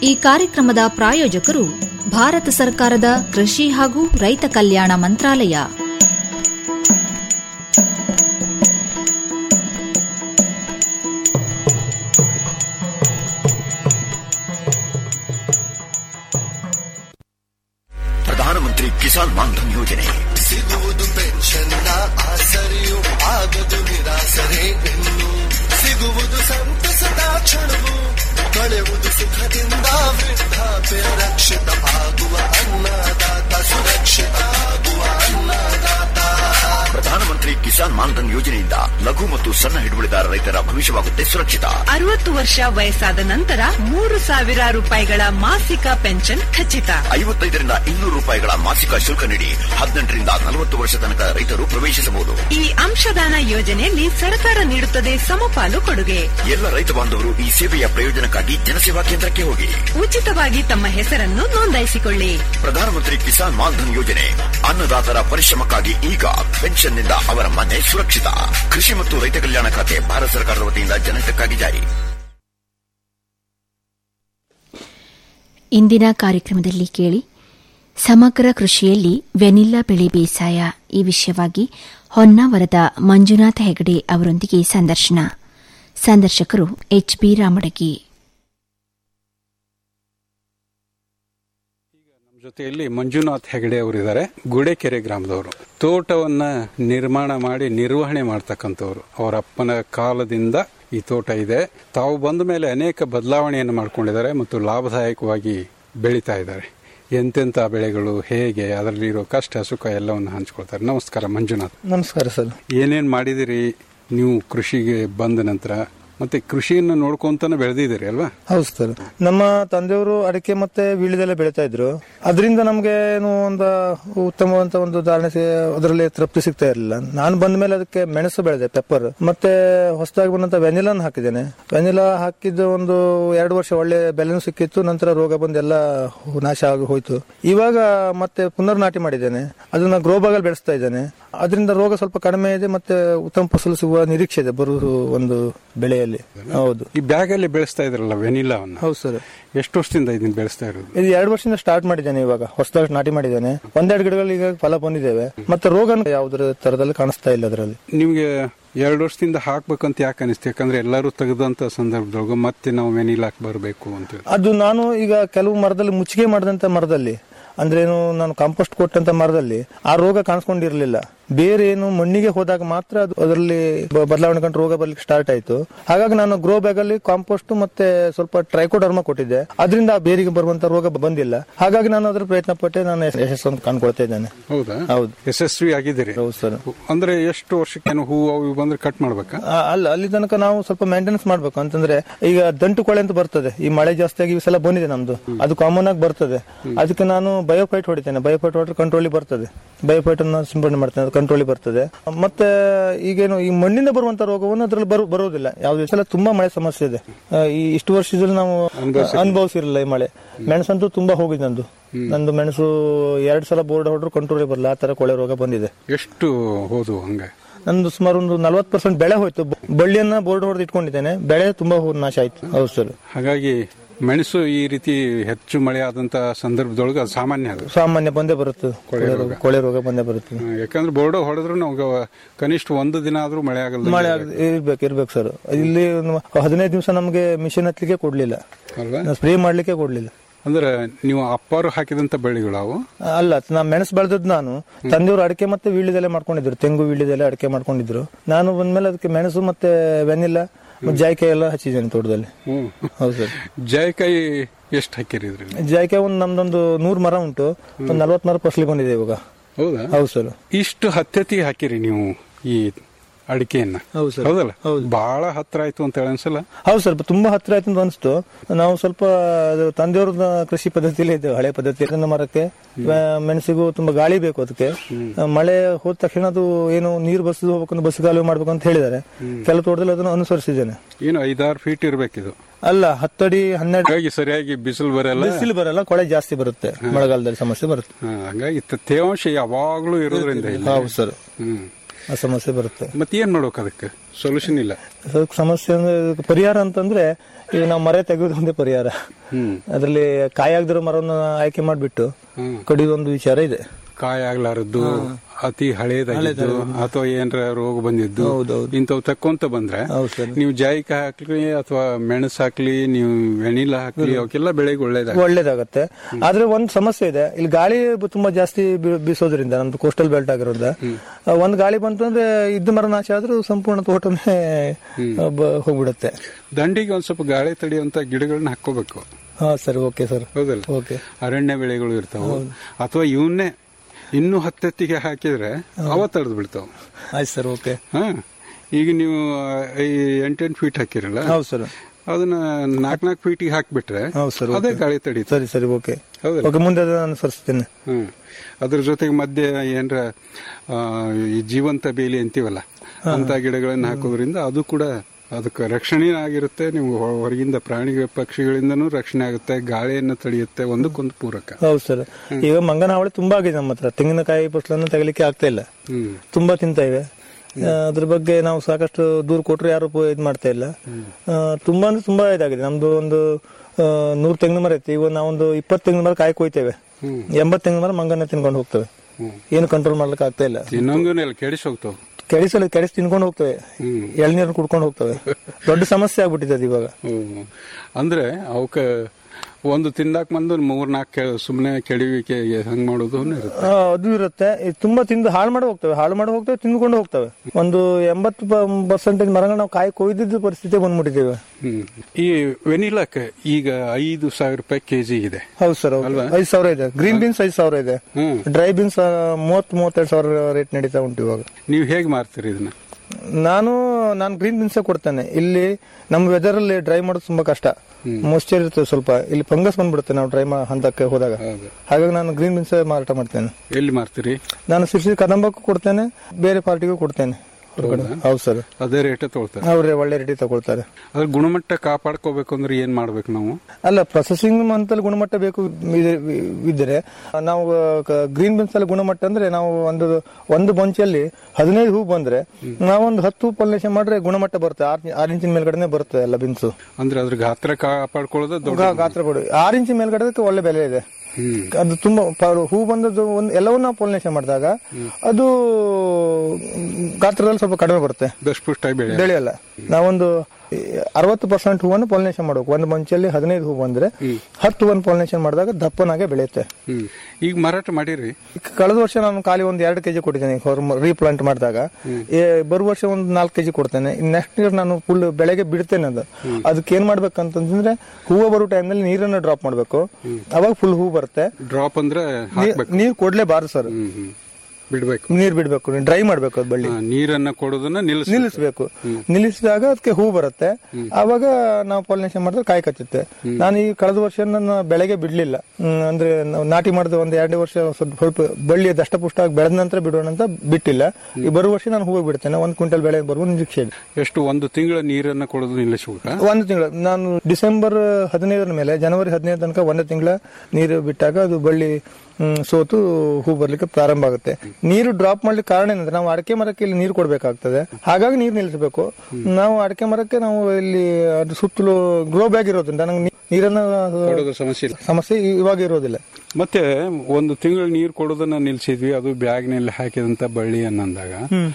ಈ ಕಾರ್ಯಕ್ರಮದ ಪ್ರಾಯೋಜಕರು ಭಾರತ ಸರ್ಕಾರದ ಕೃಷಿ ಹಾಗೂ ರೈತ ಕಲ್ಯಾಣ ಮಂತ್ರಾಲಯ ಪ್ರಧಾನಮಂತ್ರಿ ಕಿಸಾನ್ ಮಾನ್ಧನ್ ಯೋಜನೆ ಸಿಗುವುದು ಪೆನ್ಷನ್ನ ಆಸರೆಯು ಆಗದು ನಿರಾಸರೆ ಇನ್ನು ಸಿಗುವುದು ಸಂತಸದ ಕ್ಷಣವು ಕಳೆಯುವುದು ಸುಖದಿಂದ ವೃದ್ಧಾಪ್ಯ ರಕ್ಷಿತ ಆಗುವ ಅನ್ನದಾತ ಸುರಕ್ಷಿತ ಆಗುವ ಅನ್ನದಾತ ಪ್ರಧಾನಮಂತ್ರಿ ಕಿಸಾನ್ ಮಾನ್ಧನ್ ಯೋಜನೆಯಿಂದ ಲಘು ಮತ್ತು ಸಣ್ಣ ಹಿಡುವಳಿದಾರ ರೈತರ ಭವಿಷ್ಯವಾಗುತ್ತೆ ಸುರಕ್ಷಿತ ಅರವತ್ತು ವರ್ಷ ವಯಸ್ಸಾದ ನಂತರ ಮೂರು ಸಾವಿರ ರೂಪಾಯಿಗಳ ಮಾಸಿಕ ಪೆನ್ಷನ್ ಖಚಿತ ಐವತ್ತೈದರಿಂದ ಇನ್ನೂರು ರೂಪಾಯಿಗಳ ಮಾಸಿಕ ಶುಲ್ಕ ನೀಡಿ ಹದಿನೆಂಟರಿಂದ ನಲವತ್ತು ವರ್ಷ ತನಕ ರೈತರು ಪ್ರವೇಶಿಸಬಹುದು ಈ ಅಂಶದಾನ ಯೋಜನೆಯಲ್ಲಿ ಸರ್ಕಾರ ನೀಡುತ್ತದೆ ಸಮಪಾಲು ಕೊಡುಗೆ ಎಲ್ಲ ರೈತ ಬಾಂಧವರು ಈ ಸೇವೆಯ ಪ್ರಯೋಜನಕ್ಕಾಗಿ ಜನಸೇವಾ ಕೇಂದ್ರಕ್ಕೆ ಹೋಗಿ ಉಚಿತವಾಗಿ ತಮ್ಮ ಹೆಸರನ್ನು ನೋಂದಾಯಿಸಿಕೊಳ್ಳಿ ಪ್ರಧಾನಮಂತ್ರಿ ಕಿಸಾನ್ ಮಾನ್ಧನ್ ಯೋಜನೆ ಅನ್ನದಾತರ ಪರಿಶ್ರಮಕ್ಕಾಗಿ ಈಗ ಪೆನ್ಷನ್ನಿಂದ ಅವರ ಮನೆ ಸುರಕ್ಷಿತ ಕೃಷಿ ಮತ್ತು ರೈತ ಕಲ್ಯಾಣ ಖಾತೆ ಭಾರತ ಸರ್ಕಾರದ ವತಿಯಿಂದ ಜನಹಿತಕ್ಕಾಗಿ ಜಾರಿ ಇಂದಿನ ಕಾರ್ಯಕ್ರಮದಲ್ಲಿ ಕೇಳಿ ಸಮಗ್ರ ಕೃಷಿಯಲ್ಲಿ ವೆನಿಲ್ಲಾ ಬೆಳೆ ಬೇಸಾಯ ಈ ವಿಷಯವಾಗಿ ಹೊನ್ನಾವರದ ಮಂಜುನಾಥ ಹೆಗಡೆ ಅವರೊಂದಿಗೆ ಸಂದರ್ಶನ ಸಂದರ್ಶಕರು ಎಚ್ಬಿ ರಾಮಡಗಿ ನಮ್ಮ ಜೊತೆಯಲ್ಲಿ ಮಂಜುನಾಥ್ ಹೆಗಡೆ ಅವರಿದ್ದಾರೆ ಗುಡೆಕೆರೆ ಗ್ರಾಮದವರು ತೋಟವನ್ನ ನಿರ್ಮಾಣ ಮಾಡಿ ನಿರ್ವಹಣೆ ಮಾಡ್ತಕ್ಕಂಥವ್ರು ಅವರ ಅಪ್ಪನ ಕಾಲದಿಂದ ಈ ತೋಟ ಇದೆ ತಾವು ಬಂದ ಮೇಲೆ ಅನೇಕ ಬದಲಾವಣೆಯನ್ನು ಮಾಡ್ಕೊಂಡಿದ್ದಾರೆ ಮತ್ತು ಲಾಭದಾಯಕವಾಗಿ ಬೆಳೀತಾ ಇದ್ದಾರೆ ಎಂತೆಂಥ ಬೆಳೆಗಳು ಹೇಗೆ ಅದರಲ್ಲಿರೋ ಕಷ್ಟ ಸುಖ ಎಲ್ಲವನ್ನು ಹಂಚ್ಕೊಳ್ತಾರೆ ನಮಸ್ಕಾರ ಮಂಜುನಾಥ್ ನಮಸ್ಕಾರ ಸರ್ ಏನೇನು ಮಾಡಿದಿರಿ ನೀವು ಕೃಷಿಗೆ ಬಂದ ನಂತರ ಮತ್ತೆ ಕೃಷಿಯನ್ನು ನೋಡ್ಕೊಂತಾನೆ ಬೆಳೆದಿದ್ದೀರಿ ಅಲ್ವಾ ಹೌದು ಸರ್ ನಮ್ಮ ತಂದೆಯವರು ಅಡಿಕೆ ಮತ್ತೆ ವೀಳ್ಯದೆಲೆ ಬೆಳೀತಾ ಇದ್ರು ಅದರಿಂದ ನಮ್ಗೆ ಏನು ಒಂದು ಉತ್ತಮವಾದಂತ ಒಂದು ಧಾರಣೆ ಸಿ- ಅದರಲ್ಲಿ ತೃಪ್ತಿ ಸಿಗ್ತಾ ಇರಲಿಲ್ಲ ನಾನು ಬಂದ ಮೇಲೆ ಅದಕ್ಕೆ ಮೆಣಸು ಬೆಳೆದೆ ಪೆಪ್ಪರ್ ಮತ್ತೆ ಹೊಸದಾಗಿ ಬಂದಂತ ವೆನಿಲಾನ್ ಹಾಕಿದ್ದೇನೆ ವೆನಿಲಾ ಹಾಕಿದ್ದು ಒಂದು ಎರಡು ವರ್ಷ ಒಳ್ಳೆ ಬೆಲೆನೂ ಸಿಕ್ಕಿತ್ತು ನಂತರ ರೋಗ ಬಂದು ಎಲ್ಲ ನಾಶ ಆಗಿ ಹೋಯ್ತು ಇವಾಗ ಮತ್ತೆ ಪುನರ್ ನಾಟಿ ಮಾಡಿದ್ದೇನೆ ಅದನ್ನ ಗ್ರೋ ಬಾಗಲ್ ಬೆಳೆಸ್ತಾ ಇದ್ದೇನೆ ಅದರಿಂದ ರೋಗ ಸ್ವಲ್ಪ ಕಡಿಮೆ ಇದೆ ಮತ್ತೆ ಉತ್ತಮ ಫಸಲು ಸಿಗುವ ನಿರೀಕ್ಷೆ ಇದೆ ಬರುವ ಒಂದು ಬೆಳೆಯಲ್ಲಿ ಹೌದು ಈ ಬ್ಯಾಗಲ್ಲಿ ಬೆಳೆಸ್ತಾ ಇದ್ರಲ್ಲ ವೆನಿಲಾವನ್ನು ಹೌದು ಸರ್ ಎಷ್ಟು ವರ್ಷದಿಂದ ಇದನ್ನ ಬೆಳೆಸ್ತಾ ಇರೋದು ಇದು ಎರಡು ವರ್ಷದಿಂದ ಸ್ಟಾರ್ಟ್ ಮಾಡಿದ್ದೇನೆ ಇವಾಗ ಹೊಸದಾಗಿ ನಾಟಿ ಮಾಡಿದ್ದೇನೆ ಒಂದೆರಡು ಗಿಡಗಳು ಈಗ ಫಲ ಬಂದಿದ್ದೇವೆ ಮತ್ತೆ ರೋಗ ಯಾವುದ್ರ ತರದಲ್ಲಿ ಕಾಣಿಸ್ತಾ ಇಲ್ಲ ಅದರಲ್ಲಿ ನಿಮ್ಗೆ ಎರಡು ವರ್ಷದಿಂದ ಹಾಕ್ಬೇಕಂತ ಯಾಕೆ ಅನಿಸ್ತು ಯಾಕಂದ್ರೆ ಎಲ್ಲರೂ ತೆಗೆದಂತ ಸಂದರ್ಭದೊಳಗ ಮತ್ತೆ ನಾವು ವೆನಿಲಾಕ್ ಬರಬೇಕು ಅಂತ ಅದು ನಾನು ಈಗ ಕೆಲವು ಮರದಲ್ಲಿ ಮುಚ್ಚಿಗೆ ಮಾಡಿದಂತ ಮರದಲ್ಲಿ ಅಂದ್ರೆ ಏನು ನಾನು ಕಾಂಪೋಸ್ಟ್ ಕೊಟ್ಟಂತ ಮರದಲ್ಲಿ ಆ ರೋಗ ಕಾಣಿಸ್ಕೊಂಡಿರ್ಲಿಲ್ಲ ಬೇರೆ ಏನು ಮಣ್ಣಿಗೆ ಹೋದಾಗ ಮಾತ್ರ ಅದು ಅದರಲ್ಲಿ ಬ- ಬದಲಾವಣೆ ಕಂಡು ರೋಗ ಬರ್ಲಿಕ್ಕೆ ಸ್ಟಾರ್ಟ್ ಆಯ್ತು ಹಾಗಾಗಿ ನಾನು ಗ್ರೋ ಬ್ಯಾಗ್ ಅಲ್ಲಿ ಕಾಂಪೋಸ್ಟ್ ಮತ್ತೆ ಸ್ವಲ್ಪ ಟ್ರೈಕೋಡರ್ಮ ಕೊಟ್ಟಿದ್ದೆ ಅದರಿಂದ ಆ ಬೇರಿಗೆ ಬರುವಂತ ರೋಗ ಬ- ಬಂದಿಲ್ಲ ಹಾಗಾಗಿ ನಾನು ಅದರ ಪ್ರಯತ್ನ ಪಟ್ಟೆ ನಾನು ಯಶ- ಯಶಸ್ಸನ್ನು ಕಾಣ್ಕೊಳ್ತಾ ಇದ್ದೇನೆ ಹೌದಾ ಹೌದು ಯಶಸ್ವಿ ಆಗಿದ್ದೀರಿ ಹೌದು ಸರ್ ಅಂದ್ರೆ ಎಷ್ಟು ವರ್ಷಕ್ಕೇನು ಹೂ ಅವು ಇವು ಬಂದ್ರೆ ಕಟ್ ಮಾಡ್ಬೇಕಾ ಆ, ಅಲ್ಲ ಅಲ್ಲಿ ತನಕ ನಾವು ಸ್ವಲ್ಪ ಮೇಂಟೆನೆನ್ಸ್ ಮಾಡ್ಬೇಕು ಅಂತಂದ್ರೆ ಈಗ ದಂಟು ಕೊಳೆ ಅಂತ ಬರ್ತದೆ ಈ ಮಳೆ ಜಾಸ್ತಿ ಆಗಿ ಈ ಸಲ ಬಂದಿದೆ ನಮ್ದು ಅದು ಕಾಮನ್ ಆಗಿ ಬರ್ತದೆ ಅದಕ್ಕೆ ನಾನು ಬಯೋಫೈಟ್ ಹೊಡಿತೇನೆ ಬಯೋಫೈಟ್ ಹೊಡೆದ್ರೆ ಕಂಟ್ರೋಲಿ ಬರ್ತದೆ ಬಯೋಫೈಟ್ ಅನ್ನು ಸಿಂಪಡಣೆ ಮಾಡ್ತೇನೆ ಅದು ಕಂಟ್ರೋಲಿ ಬರ್ತದೆ ಮತ್ತೆ ಈಗೇನು ಈ ಮಣ್ಣಿಂದ ಬರುವಂತ ರೋಗವನ್ನು ಅದ್ರಲ್ಲಿ ಬರು ಬರುವುದಿಲ್ಲ ಯಾವುದೇ ಸಲ ತುಂಬಾ ಮಳೆ ಸಮಸ್ಯೆ ಇದೆ ಆ, ಈ ಇಷ್ಟು ವರ್ಷದಲ್ಲಿ ನಾವು ಅನುಭವಿಸಿರಲಿಲ್ಲ ಈ ಮಳೆ ಮೆಣಸಂತೂ ತುಂಬಾ ಹೋಗಿದೆ ನಂದು ನಂದು ಮೆಣಸು ಎರಡು ಸಲ ಬೋರ್ಡ್ ಹೊಡೆದ್ರು ಕಂಟ್ರೋಲಿ ಬರಲ್ಲ ಆ ತರ ಕೊಳೆ ರೋಗ ಬಂದಿದೆ ಎಷ್ಟು ಹೋದು ಹಂಗ ನಂದು ಸುಮಾರು ಒಂದು ನಲವತ್ತು ಪರ್ಸೆಂಟ್ ಬೆಳೆ ಹೋಯ್ತು ಬ- ಬಳ್ಳಿಯನ್ನ ಬೋರ್ಡ್ ಹೊಡೆದು ಇಟ್ಕೊಂಡಿದ್ದೇನೆ ಬೆಳೆ ತುಂಬಾ ಹೋ- ನಾಶ ಆಯ್ತು ಹೌದು ಸರ್ ಹಾಗಾಗಿ ಮೆಣಸು ಈ ರೀತಿ ಹೆಚ್ಚು ಮಳೆ ಆದಂತ ಸಂದರ್ಭದೊಳಗೆ ಅದು ಸಾಮಾನ್ಯ ಅದು ಸಾಮಾನ್ಯ ಬಂದೇ ಬರುತ್ತೆ ಕೊಳೆ ರೋಗ ಕೊಳೆ ರೋಗ ಬಂದೇ ಬರುತ್ತೆ ಹ್ಮ್, ಯಾಕಂದ್ರೆ ಬೋರ್ಡ್ ಹೊಡೆದ್ರು ನಾವು ಕನಿಷ್ಠ ಒಂದು ದಿನ ಆದ್ರೂ ಮಳೆ ಆಗಲ್ಲ ಮಳೆ ಆಗ್- ಇರ್ಬೇಕು ಇರ್ಬೇಕು ಸರ್ ಇಲ್ಲಿ ಒಂದು ಹದಿನೈದು ದಿವಸ ನಮಗೆ ಮಿಷಿನ್ ಹತ್ಲಿಕ್ಕೆ ಕೊಡ್ಲಿಲ್ಲ ಅಲ್ವಾ ಸ್ಪ್ರೇ ಮಾಡ್ಲಿಕ್ಕೆ ಕೊಡ್ಲಿಲ್ಲ ಅಂದ್ರೆ ನೀವು ಅಪ್ಪಾರು ಹಾಕಿದಂತ ಬೆಳೆಗಳು ಅವು ಅಲ್ಲ ನಾ ಮೆಣಸು ಬೆಳೆದದ್ದು ನಾನು ತಂದೆಯವರು ಅಡಿಕೆ ಮತ್ತೆ ವೀಳ್ಯದೆಲೆ ಮಾಡ್ಕೊಂಡಿದ್ರು ತೆಂಗು ವೀಳ್ಯದೆಲೆ ಅಡಿಕೆ ಮಾಡ್ಕೊಂಡಿದ್ರು ನಾನು ಬಂದ್ಮೇಲೆ ಅದಕ್ಕೆ ಮೆಣಸು ಮತ್ತೆ ವೆನಿಲ್ಲ ಮತ್ತೆ ಜಾಯಿಕಾಯಿ ಎಲ್ಲ ಹಚ್ಚಿದ್ದೇನೆ ತೋಟದಲ್ಲಿ ಹ್ಮ್ ಹೌದು ಸರ್ ಜಾಯಿಕಾಯಿ ಎಷ್ಟು ಹಾಕಿರಿ ಇದ್ರಲ್ಲಿ ಜಾಯಿಕಾಯಿ ಒಂದು ನಮ್ದೊಂದು ನೂರ್ ಮರ ಉಂಟು ಒಂದು ನಲ್ವತ್ ಮರ ಫಸಲಿ ಬಂದಿದೆ ಇವಾಗ ಹೌದಾ ಹೌದು ಸರ್ ಇಷ್ಟು ಹತ್ಯತಿ ಹಾಕಿರಿ ನೀವು ಈ ಅಡಿಕೆಯನ್ನ ಹೌದು ಸರ್. ಹೌದಲ್ಲ ಹೌದು. ಬಹಳ ಹತ್ರ ಆಯ್ತು ಅಂತ ಹೇಳಿ ಅನ್ಸಲ್ಲ ಹೌದು ಸರ್ ತುಂಬಾ ಹತ್ರ ಆಯ್ತು ಅಂತ ಅನಿಸ್ತು ನಾವು ಸ್ವಲ್ಪ ಅದು ತಂದೆಯವ್ರ ಕೃಷಿ ಪದ್ಧತಿಯಲ್ಲಿ ಇದ್ದೇವೆ ಹಳೆ ಪದ್ಧತಿ ಯಾಕಂದ್ರೆ ಮರಕ್ಕೆ ಆ, ಮೆಣಸಿಗೂ ತುಂಬಾ ಗಾಳಿ ಬೇಕು ಅದಕ್ಕೆ ಆ, ಮಳೆ ಹೋದ ತಕ್ಷಣ ಅದು ಏನು ನೀರು ಬಸ್ದು ಹೋಗ್ಬೇಕಂತ ಬಸ್ ಕಾಲುವೆ ಮಾಡ್ಬೇಕು ಅಂತ ಹೇಳಿದ್ದಾರೆ ಕೆಲವು ತೋಟದಲ್ಲಿ ಅದನ್ನು ಅನುಸರಿಸಿದ್ದೇನೆ ಏನು ಐದಾರು ಫೀಟ್ ಇರ್ಬೇಕಿದು ಅಲ್ಲ ಹತ್ತಡಿ ಹನ್ನೆರಡು ಹಾಗಾಗಿ ಸರಿಯಾಗಿ ಬಿಸಿಲು ಬರಲ್ಲ ಬಿಸಿಲು ಬರಲ್ಲ ಕೊಳೆ ಜಾಸ್ತಿ ಬರುತ್ತೆ ಮಳೆಗಾಲದಲ್ಲಿ ಸಮಸ್ಯೆ ಬರುತ್ತೆ ಹಾ, ಹಂಗಾಗಿ ತ- ತೇವಾಂಶ ಯಾವಾಗ್ಲೂ ಇರೋದ್ರಿಂದ ಇಲ್ಲಿ ಹೌದು ಸರ್ ಹ್ಮ್ ಆ ಸಮಸ್ಯೆ ಬರುತ್ತೆ ಮತ್ತೆ ಏನ್ ಮಾಡ್ಬೇಕು ಅದಕ್ಕೆ ಸೊಲ್ಯೂಷನ್ ಇಲ್ಲ ಅದಕ್ಕೆ ಸಮಸ್ಯೆ ಅಂದ್ರೆ ಇದಕ್ಕೆ ಪರಿಹಾರ ಅಂತಂದ್ರೆ ಈಗ ನಾವು ಮರ ತೆಗೆಯೋದು ಒಂದೇ ಪರಿಹಾರ ಹ್ಮ್ ಅದರಲ್ಲಿ ಕಾಯಿ ಆಗದಿರೋ ಮರವನ್ನು ಆಯ್ಕೆ ಮಾಡಿಬಿಟ್ಟು ಹ್ಮ್ ಕಡಿಯೋದೊಂದು ವಿಚಾರ ಇದೆ ಕಾಯಿ ಆಗ್ಲಾರದ್ದು ಅತಿ ಹಳೇದಾಗಿದ್ದು ಅಥವಾ ಏನ್ರ ರೋಗ ಬಂದಿದ್ದು ಹೌದೌದು. ಇಂಥವು ತಕ್ಕೊಂತ ಬಂದ್ರೆ ಹೌದು ಸರ್ ನೀವು ಜಾಯಿಕಾಯಿ ಹಾಕ್ಲಿ ಅಥವಾ ಮೆಣಸು ಹಾಕ್ಲಿ ನೀವು ವೆನಿಲಾ ಹಾಕ್ಲಿ ಅವಕ್ಕೆಲ್ಲ ಬೆಳೆಗೆ ಒಳ್ಳೇದಾಗ ಒಳ್ಳೇದಾಗತ್ತೆ ಆದ್ರೆ ಒಂದ್ ಸಮಸ್ಯೆ ಇದೆ ಇಲ್ಲಿ ಗಾಳಿ ಬ- ತುಂಬಾ ಜಾಸ್ತಿ ಬೀ- ಬೀಸೋದ್ರಿಂದ ನಮ್ದು ಕೋಸ್ಟಲ್ ಬೆಲ್ಟ್ ಆಗಿರೋದ್ರಿಂದ ಆ, ಒಂದ್ ಗಾಳಿ ಬಂತು ಅಂದ್ರೆ ಇದ್ದ ಮರ ನಾಶ ಆದ್ರೂ ಸಂಪೂರ್ಣ ತೋಟನೇ ಆ, ಬ- ಹೋಗ್ಬಿಡುತ್ತೆ ದಂಡಿಗೆ ಒಂದ್ ಸ್ವಲ್ಪ ಗಾಳಿ ತಡೆಯುವಂತ ಗಿಡಗಳನ್ನ ಹಾಕೋಬೇಕು ಹಾ ಸರ್ ಓಕೆ ಸರ್ ಹೌದಲ್ಲ ಓಕೆ ಅರಣ್ಯ ಬೆಳೆಗಳು ಇರ್ತಾವ ಅಥವಾ ಇವನ್ನೇ ಇನ್ನೂ ಹತ್ತೆತ್ತಿಗೆ ಹಾಕಿದ್ರೆ ಅವ ತಡೆದು ಬಿಡ್ತಾವ ಆಯ್ತು ಸರ್ ಓಕೆ ಹಾ ಈಗ ನೀವು ಈ ಎಂಟೆಂಟು ಫೀಟ್ ಹಾಕಿರಲ್ಲ ಹೌದು ಸರ್ ಅದನ್ನ ನಾಲ್ಕ್ ನಾಲ್ಕು ಫೀಟಿಗೆ ಹಾಕ್ಬಿಟ್ರೆ ಹೌದು ಸರ್ ಅದೇ ಗಾಳಿ ತಡೀತದೆ ಸರಿ ಸರಿ ಓಕೆ ಹೌದಲ್ಲ ಓಕೆ ಮುಂದೆ ಅದನ್ನ ಅನುಸರಿಸ್ತೇನೆ ಹ್ಮ್ ಅದ್ರ ಜೊತೆಗೆ ಮಧ್ಯೆ ಏನ್ರ ಆ, ಈ ಜೀವಂತ ಬೇಲಿ ಅಂತೀವಲ್ಲ ಅಂತ ಗಿಡಗಳನ್ನ ಹಾಕೋದ್ರಿಂದ ಅದು ಕೂಡ ಅದಕ್ಕೆ ರಕ್ಷಣೆ ಆಗಿರುತ್ತೆ ನೀವು ಹೊ- ಹೊರಗಿಂದ ಪ್ರಾಣಿ ಪಕ್ಷಿಗಳಿಂದನೂ ರಕ್ಷಣೆ ಆಗುತ್ತೆ ಗಾಳಿಯನ್ನು ತಡೆಯುತ್ತೆ ಒಂದಕ್ಕೊಂದು ಪೂರಕ ಹೌದು ಸರ್ ಈಗ ಮಂಗನ ಹಾವಳಿ ತುಂಬಾ ಆಗಿದೆ ನಮ್ಮ ಹತ್ರ ತೆಂಗಿನಕಾಯಿ ಫಸಲನ್ನು ತೆಗಲಿಕ್ಕೆ ಆಗ್ತಾ ಇಲ್ಲ ಹ್ಮ್ ತುಂಬಾ ತಿಂತಾ ಇವೆ ಆ, ಅದ್ರ ಬಗ್ಗೆ ನಾವು ಸಾಕಷ್ಟು ದೂರ ಕೊಟ್ರೆ ಯಾರು ಉಪ- ಇದ್ ಮಾಡ್ತಾ ಇಲ್ಲ ಆ, ತುಂಬಾ ಅಂದ್ರೆ ತುಂಬಾ ಇದಾಗಿದೆ ನಮ್ದು ಒಂದು ಆ, ನೂರ್ ತೆಂಗಿನ ಮರ ಐತಿ ಇವಾಗ ನಾವೊಂದು ಇಪ್ಪತ್ತು ತೆಂಗಿನ ಮರ ಕಾಯಿ ಕೊಯ್ತೇವೆ ಎಂಬತ್ತು ತೆಂಗಿನ ಮರ ಮಂಗನ ತಿನ್ಕೊಂಡು ಹೋಗ್ತವೆ ಏನು ಕಂಟ್ರೋಲ್ ಮಾಡ್ಲಿಕ್ಕೆ ಆಗ್ತಾ ಇಲ್ಲ ಇನ್ನೊಂದು ಕೆಡಿಸಿ ಹೋಗ್ತಾವ ಕೆಡಿಸಲು ಕೆಡಿಸಿ ತಿನ್ಕೊಂಡು ಹೋಗ್ತವೆ ಎಳ್ನೀರು ಕುಡ್ಕೊಂಡು ಹೋಗ್ತವೆ ದೊಡ್ಡ ಸಮಸ್ಯೆ ಆಗ್ಬಿಟ್ಟಿದೆ ಅದು ಇವಾಗ ಹ್ಮ್. ಅಂದ್ರೆ ಅವಕ್ಕ ಒಂದು ತಿಂದಾಕ್ ಬಂದು ಮೂರ್ ನಾಲ್ಕು ಸುಮ್ಮನೆ ಕೆಡವಿಕೆ ಹಂಗ್ ಮಾಡೋದು ಇರುತ್ತೆ ಆ, ಅದು ಇರುತ್ತೆ ಇದು ತುಂಬಾ ತಿಂದು ಹಾಳು ಮಾಡಿ ಹೋಗ್ತವೆ ಹಾಳು ಮಾಡಿ ಹೋಗ್ತವೆ ತಿಂದ್ಕೊಂಡು ಹೋಗ್ತವೆ ಒಂದು ಎಂಬತ್ತು ಪರ್ಸೆಂಟೇಜ್ ಮರಗಳು ನಾವು ಕಾಯಿ ಕೊಯ್ದಿದ್ದ ಪರಿಸ್ಥಿತಿ ಬಂದ್ಬಿಟ್ಟಿದ್ದೇವೆ ಹ್ಮ್ ಈ ವೆನಿಲಾಕ್ ಈಗ ಐದು ಸಾವಿರ ರೂಪಾಯಿ ಕೆಜಿ ಇದೆ ಹೌದು ಸರ್ ಐದು ಸಾವಿರ ಇದೆ ಗ್ರೀನ್ ಬೀನ್ಸ್ ಐದು ಸಾವಿರ ಇದೆ ಹ್ಮ್ ಡ್ರೈ ಬೀನ್ಸ್ ಮೂವತ್ ಮೂವತ್ತೆರಡು ಸಾವಿರ ರೇಟ್ ನಡೀತಾ ಉಂಟು ಇವಾಗ ನೀವು ಹೇಗೆ ಮಾರ್ತೀರಿ ಇದನ್ನ ನಾನು ನಾನು ಗ್ರೀನ್ ಬೀನ್ಸ್ ಕೊಡ್ತೇನೆ ಇಲ್ಲಿ ನಮ್ಮ ವೆದರ್ ಅಲ್ಲಿ ಡ್ರೈ ಮಾಡೋದು ತುಂಬಾ ಕಷ್ಟ ಮಾಯ್ಚರ್ ಇರ್ತದೆ ಸ್ವಲ್ಪ ಇಲ್ಲಿ ಫಂಗಸ್ ಬಂದ್ಬಿಡುತ್ತೆ ನಾವು ಡ್ರೈ ಹಂತಕ್ಕೆ ಹೋದಾಗ ಹೌದು ಹಾಗಾಗಿ ನಾನು ಗ್ರೀನ್ ಬೀನ್ಸ್ ಮಾರಾಟ ಮಾಡ್ತೇನೆ ಎಲ್ಲಿ ಮಾರ್ತೀರಿ ನಾನು ಸಿರ್ಸಿ ಕದಂಬಕ್ಕೂ ಕೊಡ್ತೇನೆ ಬೇರೆ ಪಾರ್ಟಿಗೂ ಕೊಡ್ತೇನೆ ಹೊರಗಡೆ ಹೌದು ಸರ್ ಅದೇ ರೇಟ್ ತೊಗೊಳ್ತಾರೆ ಅವ್ರೆ ಒಳ್ಳೆ ರೇಟಿ ತಗೊಳ್ತಾರೆ ಅದ್ರ ಗುಣಮಟ್ಟ ಕಾಪಾಡ್ಕೋಬೇಕು ಅಂದ್ರೆ ಏನ್ ಮಾಡ್ಬೇಕು ನಾವು ಅಲ್ಲ ಪ್ರೊಸೆಸಿಂಗ್ ಅಂತಲ್ಲಿ ಗುಣಮಟ್ಟ ಬೇಕು ಇದೆ- ಇದ್ದರೆ ನಾವು ಗ್ರೀನ್ ಬೀನ್ಸ್ ಅಲ್ಲಿ ಗುಣಮಟ್ಟ ಅಂದ್ರೆ ನಾವು ಒಂದು ಒಂದು ಬೊಂಚಲ್ಲಿ ಹದಿನೈದು ಹೂ ಬಂದ್ರೆ ನಾವೊಂದು ಹತ್ತು ಹೂ ಪಲ್ಲೇಷನ್ ಮಾಡ್ರೆ ಗುಣಮಟ್ಟ ಬರುತ್ತೆ ಆರ್ ಆರು ಇಂಚಿನ ಮೇಲ್ಗಡೆನೆ ಬರುತ್ತೆ ಎಲ್ಲ ಬೀನ್ಸು ಅಂದ್ರೆ ಅದ್ರ ಗಾತ್ರ ಕಾಪಾಡ್ಕೊಳ್ಳೋದು ದೊಡ್ಡ ಗಾತ್ರ ಕೊಡಿ ಆರು ಇಂಚ್ ಮೇಲ್ಗಡೆ ಒಳ್ಳೆ ಬೆಲೆ ಇದೆ ಹ್ಮ್ ಅದು ತುಂಬಾ ಪ- ಹೂ ಬಂದದ್ದು ಒಂದು ಎಲ್ಲವನ್ನ ನಾವು ಪೋಲನೇಷನ್ ಮಾಡಿದಾಗ ಅದು ಗಾತ್ರದಲ್ಲಿ ಸ್ವಲ್ಪ ಕಡಿಮೆ ಬರುತ್ತೆ ದಷ್ಟಪುಷ್ಟಾಗಿ ಬೆಳೆ ಬೆಳೆಯಲ್ಲ ನಾವೊಂದು ಅರವತ್ತು ಪರ್ಸೆಂಟ್ ಹೂವನ್ನು ಪೋಲಿನೇಷನ್ ಮಾಡಬೇಕು ಒಂದು ಮಂಚಲ್ಲಿ ಹದಿನೈದು ಹೂ ಬಂದ್ರೆ ಹತ್ತು ಹೂವನ್ನು ಪೋಲಿನೇಷನ್ ಮಾಡಿದಾಗ ದಪ್ಪನಾಗೆ ಬೆಳೆಯುತ್ತೆ ಹ್ಮ್ ಈಗ ಮಾರಾಟ ಮಾಡಿರಿ ಕಳೆದ ವರ್ಷ ನಾನು ಖಾಲಿ ಒಂದು ಎರಡು ಕೆಜಿ ಕೊಟ್ಟಿದ್ದೇನೆ ರೀಪ್ಲಾಂಟ್ ಮಾಡಿದಾಗ ಏ, ಬರುವ ವರ್ಷ ಒಂದು ನಾಲ್ಕು ಕೆಜಿ ಕೊಡ್ತೇನೆ ನೆಕ್ಸ್ಟ್ ಇಯರ್ ನಾನು ಫುಲ್ ಬೆಳೆಗೆ ಬಿಡ್ತೇನೆ ಅದು ಅದಕ್ಕೆ ಏನ್ ಮಾಡ್ಬೇಕಂತಂದ್ರೆ ಹೂವು ಬರೋ ಟೈಮ್ನಲ್ಲಿ ನೀರನ್ನು ಡ್ರಾಪ್ ಮಾಡಬೇಕು ಅವಾಗ ಫುಲ್ ಹೂ ಬರುತ್ತೆ ಡ್ರಾಪ್ ಅಂದ್ರೆ ಹಾಕ್ಬೇಕು ನೀರು ಕೊಡ್ಲೇಬಾರ್ದು ಸರ್ ಹ್ಮ್ ಹ್ಮ್ ಬಿಡ್ಬೇಕು ನೀರ್ ಬಿಡ್ಬೇಕು ಡ್ರೈ ಮಾಡ್ಬೇಕು ಅದು ಬಳ್ಳಿ ಹಾ, ನೀರನ್ನ ಕೊಡೋದನ್ನ ನಿಲ್ಲಿಸ್ ನಿಲ್ಲಿಸಬೇಕು ನಿಲ್ಲಿಸಿದಾಗ ಅದಕ್ಕೆ ಹೂ ಬರುತ್ತೆ ಆವಾಗ ನಾವು ಪಾಲಿನೇಷನ್ ಮಾಡಿದ್ರೆ ಕಾಯಿ ಕಚ್ಚುತ್ತೆ ನಾನು ಈ ಕಳೆದ ವರ್ಷ ನನ್ನ ಬೆಳೆಗೆ ಬಿಡ್ಲಿಲ್ಲ ಹ್ಮ್, ಅಂದ್ರೆ ನಾವು ನಾಟಿ ಮಾಡಿದ ಒಂದ್ ಎರಡು ವರ್ಷ ಸ್ವಲ್ಪ ಸ್ವಲ್ಪ ಬಳ್ಳಿ ದಷ್ಟಪುಷ್ಟವಾಗಿ ಬೆಳೆದ ನಂತರ ಬಿಡೋಣ ಅಂತ ಬಿಟ್ಟಿಲ್ಲ ಈ ಬರುವ ವರ್ಷ ನಾನು ಹೂವು ಬಿಡ್ತೇನೆ ಒಂದ್ ಕ್ವಿಂಟಲ್ ಬೆಳೆ ಬರುವ ನಿರೀಕ್ಷೆ ಇದೆ ಎಷ್ಟು ಒಂದು ತಿಂಗಳ ನೀರನ್ನ ಕೊಡೋದು ನಿಲ್ಲಿಸ್ಬೇಕಾ ಒಂದು ತಿಂಗಳು ನಾನು ಡಿಸೆಂಬರ್ ಹದಿನೈದರ ಮೇಲೆ ಜನವರಿ ಹದಿನೈದು ತನಕ ಒಂದು ತಿಂಗಳ ನೀರು ಬಿಟ್ಟಾಗ ಅದು ಬಳ್ಳಿ ಹ್ಮ್, ಸೋತು ಹೂ ಬರ್ಲಿಕ್ಕೆ ಪ್ರಾರಂಭ ಆಗುತ್ತೆ ನೀರು ಡ್ರಾಪ್ ಮಾಡ್ಲಿಕ್ಕೆ ಕಾರಣ ಏನಂದ್ರೆ ನಾವು ಅಡಕೆ ಮರಕ್ಕೆ ಇಲ್ಲಿ ನೀರು ಕೊಡ್ಬೇಕಾಗ್ತದೆ ಹಾಗಾಗಿ ನೀರು ನಿಲ್ಲಿಸಬೇಕು ನಾವು ಅಡಕೆ ಮರಕ್ಕೆ ನಾವು ಇಲ್ಲಿ ಅದು ಸುತ್ತಲೂ ಗ್ರೋ ಬ್ಯಾಗ್ ಇರೋದ್ರಿಂದ ನಂಗೆ ನೀ- ನೀರನ್ನ ಕೊಡೋದ್ರ ಸಮಸ್ಯೆ ಇಲ್ಲ ಸಮಸ್ಯೆ ಇವಾಗ ಇರೋದಿಲ್ಲ ಮತ್ತೆ ಒಂದು ತಿಂಗಳು ನೀರು ಕೊಡೋದನ್ನ ನಿಲ್ಸಿದ್ವಿ ಅದು ಬ್ಯಾಗ್ನಲ್ಲಿ ಹಾಕಿದಂತ ಬಳ್ಳಿ ಅನ್ನಂದಾಗ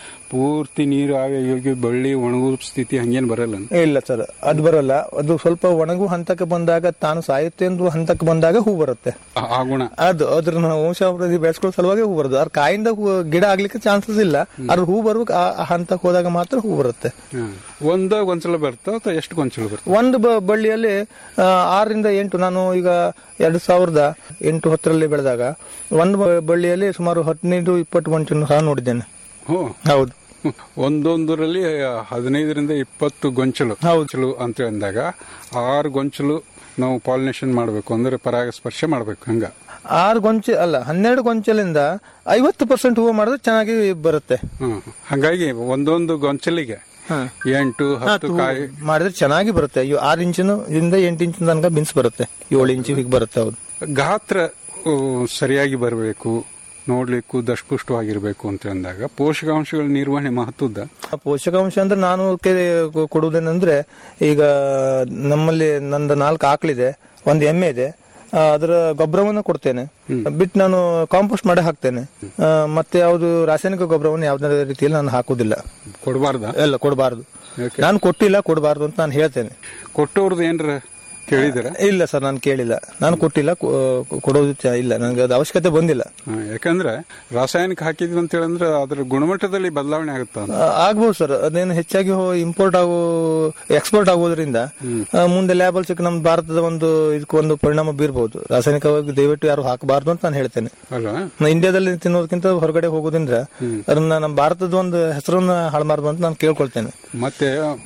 ಪೂರ್ತಿ ನೀರು ಆಗಿ ಹೋಗಿ ಬಳ್ಳಿ ಒಣಗೋ ಸ್ಥಿತಿ ಹಂಗೇನ್ ಬರಲ್ಲ ಇಲ್ಲ ಸರ್ ಅದು ಬರಲ್ಲ ಅದು ಸ್ವಲ್ಪ ಒಣಗು ಹಂತಕ್ಕೆ ಬಂದಾಗ ತಾನು ಸಾಯುತ್ತೆ ಎಂದು ಹಂತಕ್ಕೆ ಬಂದಾಗ ಹೂ ಬರುತ್ತೆ ಆ- ಆ ಗುಣ ಅದು ಅದ್ರ ನಾವು ವಂಶಾಭಿವೃದ್ಧಿ ಬೆಳೆಸ್ಕೊಳ್ಳೋ ಸಲುವಾಗಿ ಹೂ ಬರೋದು ಅದ್ರ ಕಾಯಿಂದ ಹೂ- ಗಿಡ ಆಗ್ಲಿಕ್ಕೆ ಚಾನ್ಸಸ್ ಇಲ್ಲ ಅದ್ರ ಹೂ ಬರ್ಬೇಕು ಆ ಆ ಹಂತಕ್ಕೆ ಹೋದಾಗ ಮಾತ್ರ ಹೂ ಬರುತ್ತೆ ಹಾ. ಒಂದ ಗೊಂಚಲ ಬರ್ತಾ ಅಥವಾ ಎಷ್ಟು ಗೊಂಚಲ ಬರ್ತಾ ಒಂದು ಬ- ಬಳ್ಳಿಯಲ್ಲಿ ಆ, ಆರರಿಂದ ಎಂಟು ನಾನು ಈಗ ಎರಡು ಸಾವಿರದ ಎಂಟು ಹತ್ತರಲ್ಲಿ ಬೆಳೆದಾಗ ಒಂದು ಬ- ಬಳ್ಳಿಯಲ್ಲಿ ಸುಮಾರು ಹದಿನೈದು ಇಪ್ಪತ್ತು ಗೊಂಚನ್ನು ಸಹ ನೋಡಿದ್ದೇನೆ ಹ್ಞೂ ಹೌದು ಒಂದೊಂದರಲ್ಲಿ ಹದಿನೈದರಿಂದ ಇಪ್ಪತ್ತು ಗೊಂಚಲು ಗೊಂಚಲು ಅಂತ ಅಂದಾಗ ಆರು ಗೊಂಚಲು ನಾವು ಪಾಲಿನೇಷನ್ ಮಾಡಬೇಕು ಅಂದ್ರೆ ಪರಾಗಸ್ಪರ್ಶ ಮಾಡ್ಬೇಕು ಹಂಗ ಆರು ಗೊಂಚ ಅಲ್ಲ ಹನ್ನೆರಡು ಗೊಂಚಲಿಂದ ಐವತ್ತು ಪರ್ಸೆಂಟ್ ಹೂವು ಮಾಡಿದ್ರೆ ಚೆನ್ನಾಗಿ ಬರುತ್ತೆ ಹ್ಮ್ ಹಂಗಾಗಿ ಒಂದೊಂದು ಗೊಂಚಲಿಗೆ ಎಂಟು ಹತ್ತು ಕಾಯಿ ಮಾಡಿದ್ರೆ ಚೆನ್ನಾಗಿ ಬರುತ್ತೆ ಇವು ಆರು ಇಂಚಿನ ಇಂದ ಎಂಟು ಇಂಚಿನ ತನಕ ಬಿನ್ಸ್ ಬರುತ್ತೆ ಏಳು ಇಂಚು ಹೀಗೆ ಬರುತ್ತೆ ಹೌದು ಗಾತ್ರ ಆ, ಸರಿಯಾಗಿ ಬರಬೇಕು ನೋಡ್ಲಿಕ್ಕೂ ದಷ್ಟಪುಷ್ಟವಾಗಿರ್ಬೇಕು ಅಂತ ಅಂದಾಗ ಪೋಷಕಾಂಶಗಳ ನಿರ್ವಹಣೆ ಮಹತ್ವದ ಪೋಷಕಾಂಶ ಅಂದ್ರೆ ನಾನು ಕೆ- ಕೊಡುವುದೇನಂದ್ರೆ ಈಗ ನಮ್ಮಲ್ಲಿ ನಂದು ನಾಲ್ಕು ಆಕಳಿದೆ ಒಂದು ಎಮ್ಮೆ ಇದೆ ಆ, ಅದರ ಗೊಬ್ಬರವನ್ನು ಕೊಡ್ತೇನೆ ಬಿಟ್ಟು ನಾನು ಕಾಂಪೋಸ್ಟ್ ಮಾಡಿ ಹಾಕ್ತೇನೆ ಆ, ಮತ್ತೆ ಯಾವುದು ರಾಸಾಯನಿಕ ಗೊಬ್ಬರವನ್ನು ಯಾವುದೇ ರೀತಿಯಲ್ಲಿ ನಾನು ಹಾಕುದಿಲ್ಲ ಕೊಡಬಾರ್ದ ಎಲ್ಲ ಕೊಡಬಾರ್ದು ನಾನು ಕೊಟ್ಟಿಲ್ಲ ಕೊಡಬಾರ್ದು ಅಂತ ನಾನು ಹೇಳ್ತೇನೆ ಕೊಟ್ಟವ್ರದ್ದು ಏನ್ರ ಕೇಳಿದಿರ ಇಲ್ಲ ಸರ್ ನಾನು ಕೇಳಿಲ್ಲ ನಾನು ಕೊಟ್ಟಿಲ್ಲ ಕೊ- ಕೊಡೋದು ಚ- ಇಲ್ಲ ನನಗೆ ಅದು ಅವಶ್ಯಕತೆ ಬಂದಿಲ್ಲ ಯಾಕಂದ್ರೆ ರಾಸಾಯನಿಕ ಹಾಕಿದ್ವಿ ಅಂತ ಹೇಳಿದ್ರೆ ಅದ್ರ ಗುಣಮಟ್ಟದಲ್ಲಿ ಬದಲಾವಣೆ ಆಗುತ್ತ ಆ, ಆಗ್ಬೋದು ಸರ್ ಅದೇನು ಹೆಚ್ಚಾಗಿ ಇಂಪೋರ್ಟ್ ಆಗೋ ಎಕ್ಸ್ಪೋರ್ಟ್ ಆಗೋದ್ರಿಂದ ಆ, ಮುಂದೆ ಲ್ಯಾಬಲ್ ಸಿಕ್ಕ ನಮ್ಮ ಭಾರತದ ಒಂದು ಇದಕ್ಕೆ ಒಂದು ಪರಿಣಾಮ ಬೀರಬಹುದು ರಾಸಾಯನಿಕವಾಗಿ ದಯವಿಟ್ಟು ಯಾರು ಹಾಕಬಾರ್ದು ಅಂತ ನಾನು ಹೇಳ್ತೇನೆ ಅಲ್ವಾ ನಾ ಇಂಡಿಯಾದಲ್ಲಿ ತಿನ್ನೋದಕ್ಕಿಂತ ಹೊರಗಡೆ ಹೋಗೋದ್ರಿಂದ ಅದನ್ನ ನಮ್ಮ ಭಾರತದ ಒಂದು ಹೆಸರನ್ನ ಹಾಳು ಮಾಡಬಾರ್ದು ಅಂತ ನಾನು ಕೇಳ್ಕೊಳ್ತೇನೆ ಮತ್ತೆ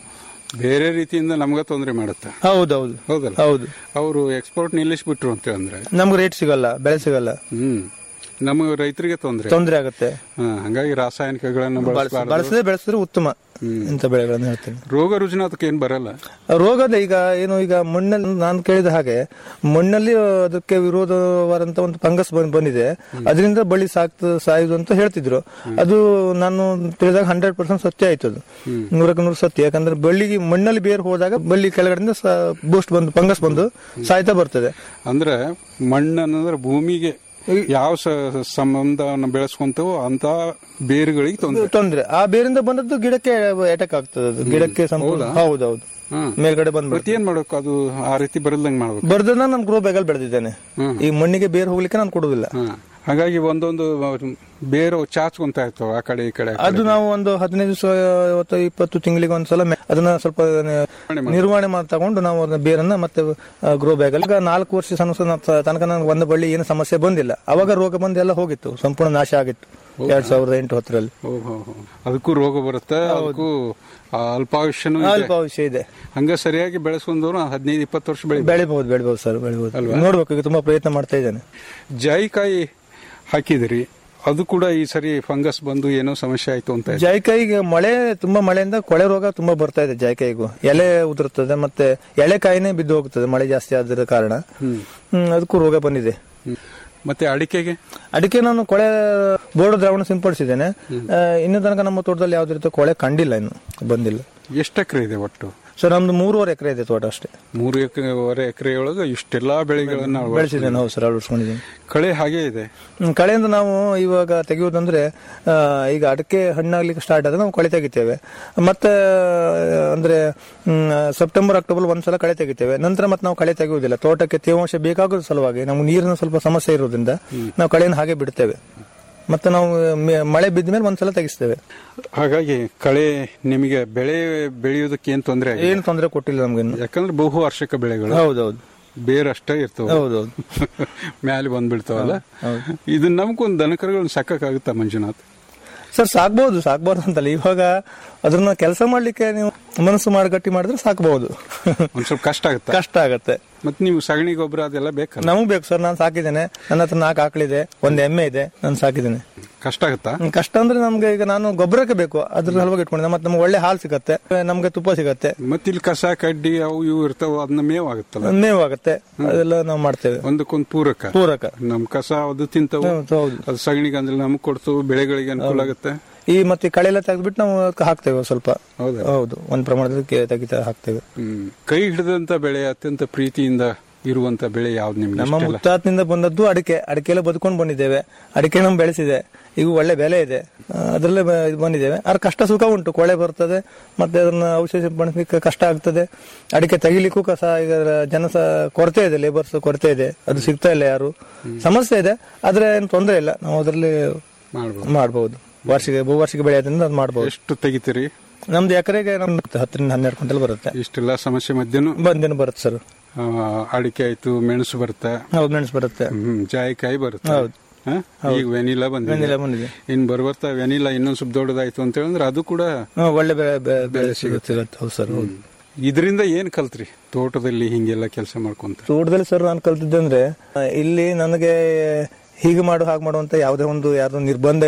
ಬೇರೆ ರೀತಿಯಿಂದ ನಮ್ಗ ತೊಂದರೆ ಮಾಡುತ್ತೆ ಹೌದೌದು ಹೌದಲ್ಲ ಹೌದು ಅವರು ಎಕ್ಸ್ಪೋರ್ಟ್ ನಿಲ್ಲಿಸ್ಬಿಟ್ರು ಅಂತ ಅಂದ್ರೆ ನಮ್ಗೆ ರೇಟ್ ಸಿಗಲ್ಲ ಬೆಳೆ ಸಿಗಲ್ಲ ಹ್ಮ್ ನಮ್ಮ ರೈತರಿಗೆ ತೊಂದರೆ ತೊಂದರೆ ಆಗುತ್ತೆ ಹಂಗಾಗಿ ರಾಸಾಯನಿಕಗಳನ್ನು ಬಳಸಬಾರ್ದು ಬಳಸದೆ ಬೆಳೆಸಿದ್ರೆ ಉತ್ತಮ ಇಂಥ ಬೆಳೆಗಳನ್ನು ಹೇಳ್ತೇನೆ ರೋಗ ರುಜಿನಾತಕ್ಕೆ ಏನ್ ಬರಲ್ಲ ರೋಗದ ಈಗ ಏನು ಈಗ ಮಣ್ಣಲ್ಲಿ ನಾನು ಕೇಳಿದ ಹಾಗೆ ಮಣ್ಣಲ್ಲಿ ಅದಕ್ಕೆ ವಿರೋಧವಾದಂತ ಒಂದು ಫಂಗಸ್ ಬಂದಿದೆ ಅದರಿಂದ ಬಳ್ಳಿ ಸಾಕ್ತ ಸಾಯುದು ಅಂತ ಹೇಳ್ತಿದ್ರು ಅದು ನಾನು ತಿಳಿದಾಗ ಹಂಡ್ರೆಡ್ ಪರ್ಸೆಂಟ್ ಸತ್ಯ ಆಯ್ತು ಅದು ನೂರಕ್ಕೆ ನೂರು ಸತ್ಯ ಯಾಕಂದ್ರೆ ಬಳ್ಳಿಗೆ ಮಣ್ಣಲ್ಲಿ ಬೇರು ಹೋದಾಗ ಬಳ್ಳಿ ಕೆಳಗಡೆಯಿಂದ ಬೂಸ್ಟ್ ಬಂದು ಫಂಗಸ್ ಬಂದು ಸಾಯ್ತಾ ಬರ್ತದೆ ಅಂದ್ರೆ ಮಣ್ಣು ಅನ್ನಂದ್ರೆ ಭೂಮಿಗೆ ಯಾವ ಸ- ಸಂಬಂಧವನ್ನು ಬೆಳೆಸ್ಕೊಂತವೋ ಅಂತ ಬೇರುಗಳಿಗೆ ತೊಂದರೆ ತೊಂದ್ರೆ ಆ ಬೇರಿಂದ ಬಂದದ್ದು ಗಿಡಕ್ಕೆ ಅಟ್ಯಾಕ್ ಆಗ್ತದೆ ಅದು ಗಿಡಕ್ಕೆ ಸಂಪೂರ್ಣ ಹೌದೌದು ಹ್ಮ್. ಮೇಲ್ಗಡೆ ಬಂದ್ಬಿಡುತ್ತೆ ಮತ್ತೆ ಏನ್ ಮಾಡ್ಬೇಕು ಅದು ಆ ರೀತಿ ಬರಲ್ದಂಗ್ ಮಾಡ್ಬೇಕು ಬರ್ದನ್ನ ನಾನು ಗ್ರೋ ಬ್ಯಾಗಲ್ಲಿ ಬೆಳೆದಿದ್ದೇನೆ ಈ ಮಣ್ಣಿಗೆ ಬೇರು ಹೋಗ್ಲಿಕ್ಕೆ ನಾನು ಕೊಡುದಿಲ್ಲ ಹಾ. ಹಾಗಾಗಿ ಒಂದೊಂದು ಬೇರೆ ಚಾಚ್ಕೊಂತ ಇರ್ತಾವ ಆ ಕಡೆ ಈ ಕಡೆ ಆ ಕಡೆ. ಅದು ನಾವು ಒಂದು ಹದಿನೈದು ದಿವಸ ಅಥವಾ ಇಪ್ಪತ್ತು ತಿಂಗಳಿಗೆ ಒಂದ್ಸಲ ಮೆ- ಅದನ್ನ ಸ್ವಲ್ಪ ನಿರ್ವಹಣೆ ಮಾಡಿ ತಗೊಂಡು ನಾವು ಅದನ್ನ ಬೇರನ್ನ ಮತ್ತೆ ಗ್ರೋ ಬ್ಯಾಗ್ ಅಲ್ಲಿ ಈಗ ನಾಲ್ಕು ವರ್ಷ ಸಣ್ಣ ಸಣ್ಣ ತ- ತನಕ ನನಗೆ ಒಂದು ಬಳ್ಳಿ ಏನು ಸಮಸ್ಯೆ ಬಂದಿಲ್ಲ ಅವಾಗ ರೋಗ ಬಂದು ಎಲ್ಲ ಹೋಗಿತ್ತು ಸಂಪೂರ್ಣ ನಾಶ ಆಗಿತ್ತು ಎರಡ್ ಸಾವಿರದ ಎಂಟು ಹತ್ತರಲ್ಲಿ ಓ, ಹೋ, ಹೋ. ಅದಕ್ಕೂ ರೋಗ ಬರುತ್ತೆ ಅದಕ್ಕೂ ಆ, ಅಲ್ಪಾಯುಷ್ಯನೂ ಇದೆ. ಅಲ್ಪಾವಶ್ಯ ಇದೆ ಹಂಗ ಸರಿಯಾಗಿ ಬೆಳೆಸ್ಕೊಂಡವ್ರು ಹದಿನೈದು ಇಪ್ಪತ್ತು ವರ್ಷ ಬೆಳಿ ಬೆಳಿಬಹುದು ಬೆಳಿಬಹುದು ಸರ್ ಬೆಳಿಬಹುದು ನೋಡ್ಬೇಕು ಈಗ ತುಂಬಾ ಪ್ರಯತ್ನ ಮಾಡ್ತಾ ಇದ್ದೇನೆ ಜಾಯಿಕಾಯಿ ಹಾಕಿದಿರಿ ಅದು ಕೂಡ ಈ ಸರಿ ಫಂಗಸ್ ಬಂದು ಏನೋ ಸಮಸ್ಯೆ ಆಯ್ತು ಅಂತ ಇದೆ. ಜಾಯಿಕಾಯಿಗೆ ಮಳೆ ತುಂಬಾ ಮಳೆಯಿಂದ ಕೊಳೆ ರೋಗ ತುಂಬಾ ಬರ್ತಾ ಇದೆ ಜಾಯಿಕಾಯಿಗೂ ಎಲೆ ಉದುರುತ್ತದೆ ಮತ್ತೆ ಎಳೆಕಾಯಿನೇ ಬಿದ್ದು ಹೋಗ್ತದೆ ಮಳೆ ಜಾಸ್ತಿ ಆದ ಕಾರಣ ಹ್ಮ್, ಅದಕ್ಕೂ ರೋಗ ಬಂದಿದೆ ಹ್ಮ್. ಮತ್ತೆ ಅಡಿಕೆಗೆ ಅಡಿಕೆ ನಾನು ಕೊಳೆ ಬೋರ್ಡ್ ದ್ರಾವಣ ಸಿಂಪಡಿಸಿದ್ದೇನೆ ಆ, ಇನ್ನು ತನಕ ನಮ್ಮ ತೋಟದಲ್ಲಿ ಯಾವುದೇ ರೀತಿ ಕೊಳೆ ಕಂಡಿಲ್ಲ ಇನ್ನು ಬಂದಿಲ್ಲ ಎಷ್ಟು ಎಕರೆ ಇದೆ ಒಟ್ಟು ಸರ್ ನಮ್ದು ಮೂರುವರೆ ಎಕರೆ ಇದೆ ತೋಟ ಅಷ್ಟೇ ಮೂರು ಎಕರೆ ಎಕರೆಯೊಳಗೆ ಇಷ್ಟೆಲ್ಲಾ ಬೆಳೆಗಳನ್ನ ಅಳವಡಿಸಿ- ಬೆಳೆಸಿದ್ದೇನೆ ಹೌದು ಸರ್ ಅಳವಡಿಸ್ಕೊಂಡಿದ್ದೀನಿ ಕಳೆ ಹಾಗೆ ಇದೆ ಹ್ಮ್, ಕಳೆಯಿಂದ ನಾವು ಇವಾಗ ತೆಗೆಯುವುದಂದ್ರೆ ಆ, ಈಗ ಅಡಿಕೆ ಹಣ್ಣಾಗ್ಲಿಕ್ಕೆ ಸ್ಟಾರ್ಟ್ ಆದ್ರೆ ನಾವು ಕಳೆ ತೆಗಿತೇವೆ ಮತ್ತೆ ಆ, ಅಂದ್ರೆ ಹ್ಮ್, ಸೆಪ್ಟೆಂಬರ್ ಅಕ್ಟೋಬರ್ ಒಂದ್ಸಲ ಕಳೆ ತೆಗಿತೇವೆ ನಂತರ ಮತ್ತೆ ನಾವು ಕಳೆ ತೆಗೆಯುವುದಿಲ್ಲ ತೋಟಕ್ಕೆ ತೇವಾಂಶ ಬೇಕಾಗೋದ್ರ ಸಲುವಾಗಿ ನಮ್ಗೆ ನೀರಿನ ಸ್ವಲ್ಪ ಸಮಸ್ಯೆ ಇರೋದ್ರಿಂದ ನಾವು ಕಳೆಯನ್ನು ಹಾಗೆ ಬಿಡ್ತೇವೆ ಮತ್ತೆ ನಾವು ಮೆ- ಮಳೆ ಬಿದ್ದ ಮೇಲೆ ಒಂದ್ಸಲ ತೆಗಿಸ್ತೇವೆ ಹಾಗಾಗಿ ಕಳೆ ನಿಮಗೆ ಬೆಳೆ ಬೆಳೆಯೋದಕ್ಕೆ ಏನ್ ತೊಂದರೆ ಆಗಿಲ್ಲ ಏನು ತೊಂದರೆ ಕೊಟ್ಟಿಲ್ಲ ನಮ್ಗೆ ಇನ್ನು. ಯಾಕಂದ್ರೆ ಬಹು ವಾರ್ಷಿಕ ಬೆಳೆಗಳು ಹೌದೌದು ಬೇರಷ್ಟೇ ಇರ್ತವೆ ಹೌದೌದು ಮ್ಯಾಲೆ ಬಂದ್ಬಿಡ್ತಾವಲ್ಲ ಇದನ್ನ ನಮ್ಗೊಂದು ದನಕರುಗಳನ್ನ ಸಾಕಾಗುತ್ತಾ ಮಂಜುನಾಥ್ ಸರ್ ಸಾಕ್ಬಹುದು ಸಾಕ್ಬಾರ್ದು ಅಂತಲ್ಲ ಇವಾಗ ಅದನ್ನ ಕೆಲಸ ಮಾಡ್ಲಿಕ್ಕೆ ನೀವು ಮನಸ್ಸು ಮಾಡಿ ಗಟ್ಟಿ ಮಾಡಿದ್ರೆ ಸಾಕಬಹುದು ಒಂದ್ ಸ್ವಲ್ಪ ಕಷ್ಟ ಆಗುತ್ತಾ ಕಷ್ಟ ಆಗತ್ತೆ ಮತ್ತೆ ನೀವು ಸಗಣಿ ಗೊಬ್ಬರ ಅದೆಲ್ಲ ಬೇಕಲ್ಲ ನಮಗ್ ಬೇಕು ಸರ್ ನಾನು ಸಾಕಿದ್ದೇನೆ ನನ್ನ ಹತ್ರ ನಾಲ್ಕು ಆಕಳಿದೆ ಒಂದ್ ಎಮ್ಮೆ ಇದೆ ನಾನು ಸಾಕಿದ್ದೇನೆ ಕಷ್ಟ ಆಗುತ್ತಾ ಹ್ಮ್, ಕಷ್ಟ ಅಂದ್ರೆ ನಮ್ಗೆ ಈಗ ನಾನು ಗೊಬ್ಬರಕ್ಕೆ ಬೇಕು ಅದ್ರ ಸಲುವಾಗಿ ಇಟ್ಕೊಂಡಿದ್ದೆ ಮತ್ತೆ ನಮ್ಗೆ ಒಳ್ಳೆ ಹಾಲು ಸಿಗತ್ತೆ ನಮ್ಗೆ ತುಪ್ಪ ಸಿಗತ್ತೆ ಮತ್ತೆ ಇಲ್ಲಿ ಕಸ ಕಡ್ಡಿ ಅವು ಇವು ಇರ್ತಾವ ಅದನ್ನ ಮೇವ್ ಆಗುತ್ತಲ್ಲ ಮೇವು ಆಗತ್ತೆ ಅದೆಲ್ಲ ನಾವು ಮಾಡ್ತೇವೆ ಒಂದಕ್ಕೊಂದು ಪೂರಕ ಪೂರಕ ನಮ್ ಕಸ ಅದು ತಿಂತಾವು ಹೌದು, ಹೌದು ಅದು ಸಗಣಿಗೆ ಅಂದ್ರೆ ನಮಗ್ ಕೊಡ್ತು ಬೆಳೆಗಳಿಗೆ ಅನುಕೂಲ ಆಗುತ್ತೆ ಈ ಮತ್ತೆ ಕಳೆ ಎಲ್ಲ ತೆಗೆದ್ಬಿಟ್ಟು ನಾವು ಅದಕ್ಕೆ ಹಾಕ್ತೇವೆ ಸ್ವಲ್ಪ ಹೌದಾ ಹೌದು ಒಂದ್ ಪ್ರಮಾಣದಲ್ಲಿ ಕೆ- ತೆಗಿತಾ ಹಾಕ್ತೇವೆ ಹ್ಮ್ ಕೈ ಹಿಡಿದಂತ ಬೆಳೆ ಅತ್ಯಂತ ಪ್ರೀತಿಯಿಂದ ಇರುವಂತ ಬೆಳೆ ಯಾವ್ದು ನಿಮ್ಗೆ ನಮ್ಮ ಇಷ್ಟ ಮುತ್ತಾತ್ನಿಂದ ಬಂದದ್ದು ಅಡಿಕೆ ಅಡಿಕೆಲ್ಲ ಬದುಕೊಂಡು ಬಂದಿದ್ದೇವೆ ಅಡಿಕೆ ನಮ್ ಬೆಳೆಸಿದೆ ಈಗ ಒಳ್ಳೆ ಬೆಲೆ ಇದೆ ಆ, ಅದ್ರಲ್ಲೇ ಬ- ಇದು ಬಂದಿದ್ದೇವೆ ಆದ್ರೆ ಕಷ್ಟ ಸುಖ ಉಂಟು ಕೊಳೆ ಬರ್ತದೆ ಮತ್ತೆ ಅದನ್ನ ಔಷಧಿ ಸಿಂಪಡಿಸಲಿಕ್ಕೆ ಕಷ್ಟ ಆಗ್ತದೆ ಅಡಿಕೆ ತೆಗಿಲಿಕ್ಕೂ ಕಸ ಈಗ ಜನ ಸ- ಕೊರತೆ ಇದೆ ಲೇಬರ್ಸ್ ಕೊರತೆ ಇದೆ ಅದು ಸಿಗ್ತಾ ಇಲ್ಲ ಯಾರು ಸಮಸ್ಯೆ ಇದೆ ಆದ್ರೆ ಏನು ತೊಂದರೆ ಇಲ್ಲ ನಾವು ಅದರಲ್ಲಿ ಮಾಡ್ಬೋದು ಮಾಡಬಹುದು ವಾರ್ಷಿಕ ಬಹುವಾರ್ಷಿಕ ಬೆಳೆ ಆದ್ರಿಂದ ಅದು ಮಾಡಬಹುದು ಎಷ್ಟು ತೆಗಿತೀರಿ ನಮ್ದು ಎಕರೆಗೆ ನಮ್ದು ಹತ್ತರಿಂದ ಹನ್ನೆರಡು ಕ್ವಿಂಟಲ್ ಬರುತ್ತೆ ಇಷ್ಟೆಲ್ಲ ಸಮಸ್ಯೆ ಮಧ್ಯನು ಬಂದೇನು ಬರುತ್ತೆ ಸರ್ ಆ, ಅಡಿಕೆ ಆಯ್ತು ಮೆಣಸು ಬರುತ್ತೆ ಹೌದು ಮೆಣಸು ಬರುತ್ತೆ ಹ್ಮ್ ಜಾಯಿಕಾಯಿ ಬರುತ್ತೆ ಹೌದು. ಹ? ಈಗ ವೆನಿಲಾ ಬಂದಿದೆ ವೆನಿಲಾ ಬಂದಿದೆ. ಇನ್ ಬರ್ಬರ್ತಾ ವೆನಿಲಾ ಇನ್ನೊಂದ್ ಸ್ವಲ್ಪ ದೊಡ್ಡದಾಯ್ತು ಅಂತ ಹೇಳಿದ್ರೆ ಅದು ಕೂಡ ಹಾ, ಒಳ್ಳೆ ಬೆಳೆ ಬೆ- ಬೆಳೆ ಸಿಗುತ್ತೆ ಸಿಗುತ್ತೆ. ಹೌದು ಸರ್ ಹೌದು ಇದರಿಂದ ಏನ್ ಕಲ್ತ್ರಿ ತೋಟದಲ್ಲಿ ಹಿಂಗೆಲ್ಲ ಕೆಲಸ ಮಾಡ್ಕೊಂತ ತೋಟದಲ್ಲಿ ಸರ್ ನಾನು ಕಲ್ತಿದ್ದೆ ಅಂದ್ರೆ ಆ, ಇಲ್ಲಿ ನನಗೆ ಹೀಗೆ ಮಾಡು ಹಾಗೆ ಮಾಡು ಅಂತ ಯಾವುದೇ ಒಂದು ಯಾರ್ದು ನಿರ್ಬಂಧ ಇಲ್ಲ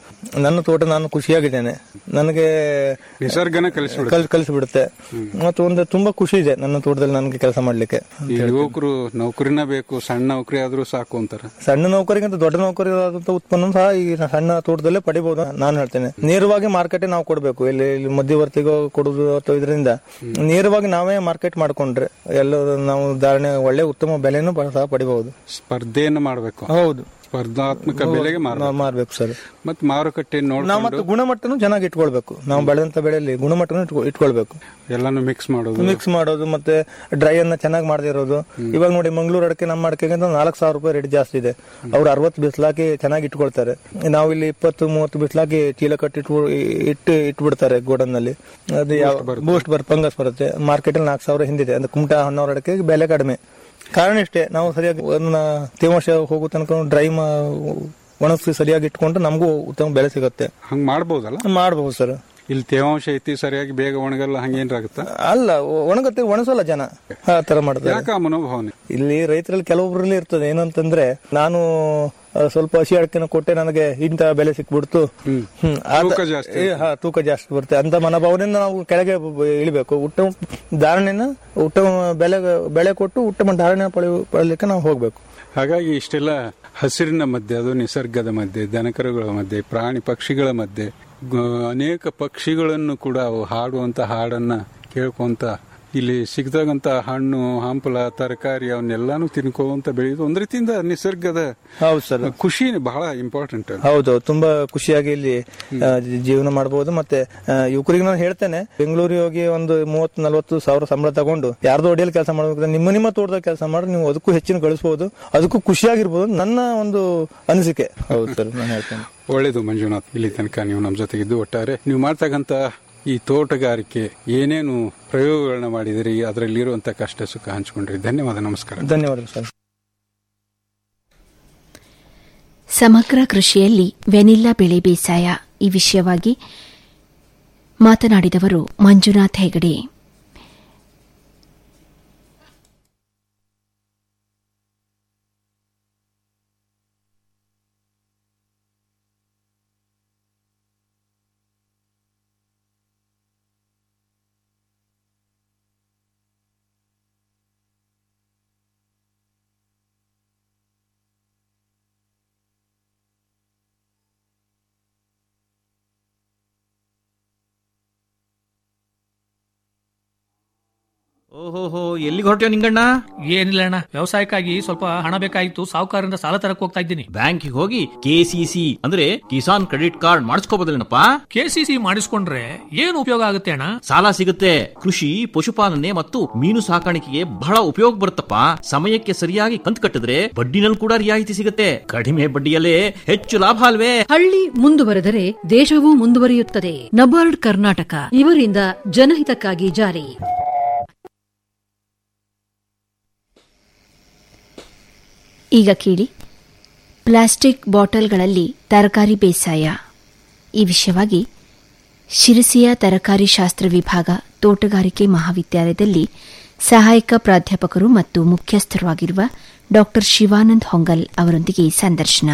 ನನ್ನ ತೋಟ ನಾನು ಖುಷಿಯಾಗಿದ್ದೇನೆ ನನಗೆ ನಿಸರ್ಗನ ಕಲಿಸ್ಬಿಡುತ್ತೆ ಕಲ್ ಕಲಿಸ್ಬಿಡುತ್ತೆ ಮತ್ತು ಒಂದು ತುಂಬಾ ಖುಷಿ ಇದೆ ನನ್ನ ತೋಟದಲ್ಲಿ ನನಗೆ ಕೆಲಸ ಮಾಡ್ಲಿಕ್ಕೆ ಈ ಯುವಕರು ನೌಕರಿನ ಬೇಕು ಸಣ್ಣ ನೌಕರಿ ಆದ್ರೂ ಸಾಕು ಅಂತಾರ ಸಣ್ಣ ನೌಕರಿಗಿಂತ ದೊಡ್ಡ ನೌಕರಿಯಾದಂತ ಉತ್ಪನ್ನ ಸಹ ಈ ಸಣ್ಣ ತೋಟದಲ್ಲೇ ಪಡಿಬಹುದು ನಾನು ಹೇಳ್ತೇನೆ ನೇರವಾಗಿ ಮಾರ್ಕೆಟ್ ನಾವು ಕೊಡಬೇಕು ಇಲ್ಲಿ ಇಲ್ಲಿ ಮಧ್ಯವರ್ತಿಗೋ ಕೊಡುದು ಅಥವಾ ಇದರಿಂದ ನೇರವಾಗಿ ನಾವೇ ಮಾರ್ಕೆಟ್ ಮಾಡ್ಕೊಂಡ್ರೆ ಎಲ್ಲ ನಾವು ಧಾರಣೆ ಒಳ್ಳೆ ಉತ್ತಮ ಬೆಲೆನೂ ಪ- ಸಹ ಪಡಿಬಹುದು ಸ್ಪರ್ಧೆಯನ್ನು ಮಾಡಬೇಕು ಹೌದು ಸ್ಪರ್ಧಾತ್ಮಕ ಬೆಲೆಗೆ ಮಾರ ನಾವು ಮಾರ್ಬೇಕು ಸರ್ ಮತ್ ಮಾರುಕಟ್ಟೆ ನಾವು ನೋಡ್ಕೊಂಡು ಮತ್ತು ಗುಣಮಟ್ಟನು ಚೆನ್ನಾಗಿ ಇಟ್ಕೊಳ್ಬೇಕು ನಾವು ಬೆಳೆದಂತ ಬೆಳೆಯಲ್ಲಿ ಗುಣಮಟ್ಟನು ಇಟ್ಕೊ- ಇಟ್ಕೊಳ್ಬೇಕು ಎಲ್ಲಾನು ಮಿಕ್ಸ್ ಮಾಡೋದು ಮಿಕ್ಸ್ ಮಾಡೋದು ಮತ್ತೆ ಡ್ರೈ ಅನ್ನ ಚೆನ್ನಾಗಿ ಮಾಡದೇ ಇರೋದು ಇವಾಗ ನೋಡಿ ಮಂಗಳೂರು ಅಡಕೆ ನಮ್ಮ ಅಡಕೆಗಿಂತ ನಾಲ್ಕು ಸಾವಿರ ರೂಪಾಯಿ ರೇಟ್ ಜಾಸ್ತಿ ಇದೆ ಅವ್ರು ಅರವತ್ತು ಬಿಸ್ಲಾಕಿ ಚೆನ್ನಾಗಿ ಇಟ್ಕೊಳ್ತಾರೆ ನಾವು ಇಲ್ಲಿ ಇಪ್ಪತ್ತು ಮೂವತ್ತು ಬಿಸ್ಲಾಕಿ ಚೀಲ ಕಟ್ಟಿ ಇಟ್ಕೊ- ಇಟ್ಟು ಇಟ್ಬಿಡ್ತಾರೆ ಗೋಡನ್ ನಲ್ಲಿ ಅದು ಯಾವ ಬೂಸ್ಟ್ ಬರ್ ಫಂಗಸ್ ಬರುತ್ತೆ ಮಾರ್ಕೆಟ್ ಅಲ್ಲಿ ನಾಲ್ಕು ಸಾವಿರ ಹಿಂದಿದೆ ಅಂದ್ರೆ ಕುಮಟಾ ಹಣ್ಣವ್ರ ಅಡಕೆ ಬೆಲೆ ಕಡಿಮೆ ಕಾರಣ ಇಷ್ಟೇ ನಾವು ಸರಿಯಾಗಿ ಅದನ್ನ ತೇವಾಂಶ ಹೋಗೋ ತನಕ ಡ್ರೈ ಒಣಗಿಸಿ ಸರಿಯಾಗಿ ಇಟ್ಕೊಂಡ್ರೆ ನಮಗೂ ಉತ್ತಮ ಬೆಲೆ ಸಿಗುತ್ತೆ ಹಂಗ್ ಮಾಡ್ಬೋದಲ್ಲ ಮಾಡಬಹುದು ಸರ್ ಇಲ್ಲಿ ತೇವಾಂಶ ಐತಿ ಸರಿಯಾಗಿ ಬೇಗ ಒಣಗಲ್ಲ ಹಂಗೇನ್ರಾಗುತ್ತ ಅಲ್ಲ ಒಣಗತ್ತೆ ಒಣಸಲ್ಲ ಜನ ಆ ತರ ಮಾಡ್ತಾರೆ ಯಾಕ ಆ ಮನೋಭಾವನೆ ಇಲ್ಲಿ ರೈತರಲ್ಲಿ ಕೆಲವೊಬ್ಬರಲ್ಲಿ ಇರ್ತದೆ ಏನಂತಂದ್ರೆ ನಾನು ಆ, ಸ್ವಲ್ಪ ಹಸಿ ಅಡಕೆನ ಕೊಟ್ಟೆ ನನಗೆ ಇಂತ ಬೆಲೆ ಸಿಕ್ಬಿಡ್ತು ಹ್ಮ್, ಆದ- ತೂಕ ಜಾಸ್ತಿ ಏ, ಹಾ, ತೂಕ ಜಾಸ್ತಿ ಬರುತ್ತೆ ಅಂತ ಮನೋಭಾವನೆಯಿಂದ ನಾವು ಕೆಳಗೆ ಬ- ಇಳಿಬೇಕು ಉತ್ತಮ ಧಾರಣೆನ ಉತ್ತಮ ಬೆಲೆ ಬೆಲೆ ಕೊಟ್ಟು ಉತ್ತಮ ಧಾರಣೆ ಪಡೆಯ ಪಡೆಯಲಿಕ್ಕೆ ನಾವು ಹೋಗ್ಬೇಕು ಹಾಗಾಗಿ ಇಷ್ಟೆಲ್ಲ ಹಸಿರಿನ ಮಧ್ಯೆ ಅದು ನಿಸರ್ಗದ ಮಧ್ಯೆ ದನಕರುಗಳ ಮಧ್ಯೆ ಪ್ರಾಣಿ ಪಕ್ಷಿಗಳ ಮಧ್ಯೆ ಗ- ಅನೇಕ ಪಕ್ಷಿಗಳನ್ನು ಕೂಡ ಅವು ಹಾಡುವಂತ ಹಾಡನ್ನ ಕೇಳ್ಕೊಂತ ಇಲ್ಲಿ ಸಿಗದಾಗಂತ ಹಣ್ಣು ಹಂಪಲ ತರಕಾರಿ ಅವನ್ನೆಲ್ಲಾನು ತಿನ್ಕೋಂತ ಬೆಳೆಯುದು ಒಂದ್ ರೀತಿಯಿಂದ ನಿಸರ್ಗದ ಹೌದು ಸರ್ ಖುಷಿ ಬಹಳ ಇಂಪಾರ್ಟೆಂಟ್ ಹೌದು ತುಂಬಾ ಖುಷಿಯಾಗಿ ಇಲ್ಲಿ ಆ, ಜೀ- ಜೀವನ ಮಾಡಬಹುದು ಮತ್ತೆ ಆ, ಯುವಕರಿಗೆ ನಾನು ಹೇಳ್ತೇನೆ ಬೆಂಗಳೂರಿಗೆ ಹೋಗಿ ಒಂದು ಮೂವತ್ತು ನಲವತ್ತು ಸಾವಿರ ಸಂಬಳ ತಗೊಂಡು ಯಾರ್ದೋ ಅಡಿಯಲ್ಲಿ ಕೆಲಸ ಮಾಡಬೇಕು ನಿಮ್ಮ ನಿಮ್ಮ ತೋಟದಾಗ ಕೆಲಸ ಮಾಡಿ ನೀವು ಅದಕ್ಕೂ ಹೆಚ್ಚಿನ ಗಳಿಸಬಹುದು ಅದಕ್ಕೂ ಖುಷಿಯಾಗಿರ್ಬೋದು ನನ್ನ ಒಂದು ಅನಿಸಿಕೆ ಹೌದು ಸರ್ ನಾನು ಹೇಳ್ತೇನೆ ಒಳ್ಳೇದು ಮಂಜುನಾಥ್ ಇಲ್ಲಿ ತನಕ ನೀವು ನಮ್ಮ ಜೊತೆಗಿದ್ದು ಒಟ್ಟಾರೆ ನೀವು ಮಾಡ್ತಕ್ಕಂತ ಈ ತೋಟಗಾರಿಕೆ ಏನೇನು ಪ್ರಯೋಗಗಳನ್ನ ಮಾಡಿದಿರಿ ಅದರಲ್ಲಿರುವಂತ ಕಷ್ಟ ಸುಖ ಹಂಚಿಕೊಂಡ್ರಿ ಧನ್ಯವಾದ ನಮಸ್ಕಾರ ಧನ್ಯವಾದಗಳು ಸರ್ ಸಮಗ್ರ ಕೃಷಿಯಲ್ಲಿ ವೆನಿಲ್ಲಾ ಬೆಳೆ ಬೇಸಾಯ ಈ ವಿಷಯವಾಗಿ ಮಾತನಾಡಿದವರು ಮಂಜುನಾಥ್ ಹೆಗಡೆ ಓಹೋಹೋ ಎಲ್ಲಿಗೆ ಹೊರಟ್ಯೋ ನಿಂಗಣ್ಣ ಏನಿಲ್ಲ ಅಣ್ಣ ವ್ಯವಸಾಯಕ್ಕಾಗಿ ಸ್ವಲ್ಪ ಹಣ ಬೇಕಾಗಿತ್ತು ಸಾಹುಕಾರರಿಂದ ಸಾಲ ತರಕ್ ಹೋಗ್ತಾ ಇದ್ದೀನಿ ಬ್ಯಾಂಕಿಗೆ ಹೋಗಿ ಕೆಸಿಸಿ ಅಂದ್ರೆ ಕಿಸಾನ್ ಕ್ರೆಡಿಟ್ ಕಾರ್ಡ್ ಮಾಡಿಸ್ಕೋಬೋದಲ್ಲೇನಪ್ಪ ಕೆಸಿಸಿ ಮಾಡಿಸ್ಕೊಂಡ್ರೆ ಏನು ಉಪಯೋಗ ಆಗುತ್ತೆ ಅಣ್ಣ ಸಾಲ ಸಿಗುತ್ತೆ ಕೃಷಿ ಪಶುಪಾಲನೆ ಮತ್ತು ಮೀನು ಸಾಕಾಣಿಕೆಗೆ ಬಹಳ ಉಪಯೋಗ ಬರುತ್ತಪ್ಪ ಸಮಯಕ್ಕೆ ಸರಿಯಾಗಿ ಕಂತು ಕಟ್ಟಿದ್ರೆ ಬಡ್ಡಿನಲ್ಲಿ ಕೂಡ ರಿಯಾಯಿತಿ ಸಿಗುತ್ತೆ ಕಡಿಮೆ ಬಡ್ಡಿಯಲ್ಲೇ ಹೆಚ್ಚು ಲಾಭ ಅಲ್ವೇ ಹಳ್ಳಿ ಮುಂದುವರೆದರೆ ದೇಶವೂ ಮುಂದುವರಿಯುತ್ತದೆ ನಬಾರ್ಡ್ ಕರ್ನಾಟಕ ಇವರಿಂದ ಜನಹಿತಕ್ಕಾಗಿ ಜಾರಿ ಈಗ ಕೇಳಿ ಪ್ಲಾಸ್ಟಿಕ್ ಬಾಟಲ್ಗಳಲ್ಲಿ ತರಕಾರಿ ಬೇಸಾಯ ಈ ವಿಷಯವಾಗಿ ಶಿರಸಿಯ ತರಕಾರಿ ಶಾಸ್ತ್ರ ವಿಭಾಗ ತೋಟಗಾರಿಕೆ ಮಹಾವಿದ್ಯಾಲಯದಲ್ಲಿ ಸಹಾಯಕ ಪ್ರಾಧ್ಯಾಪಕರು ಮತ್ತು ಮುಖ್ಯಸ್ಥರು ಆಗಿರುವ ಡಾ ಶಿವಾನಂದ್ ಹೊಂಗಲ್ ಅವರೊಂದಿಗೆ ಸಂದರ್ಶನ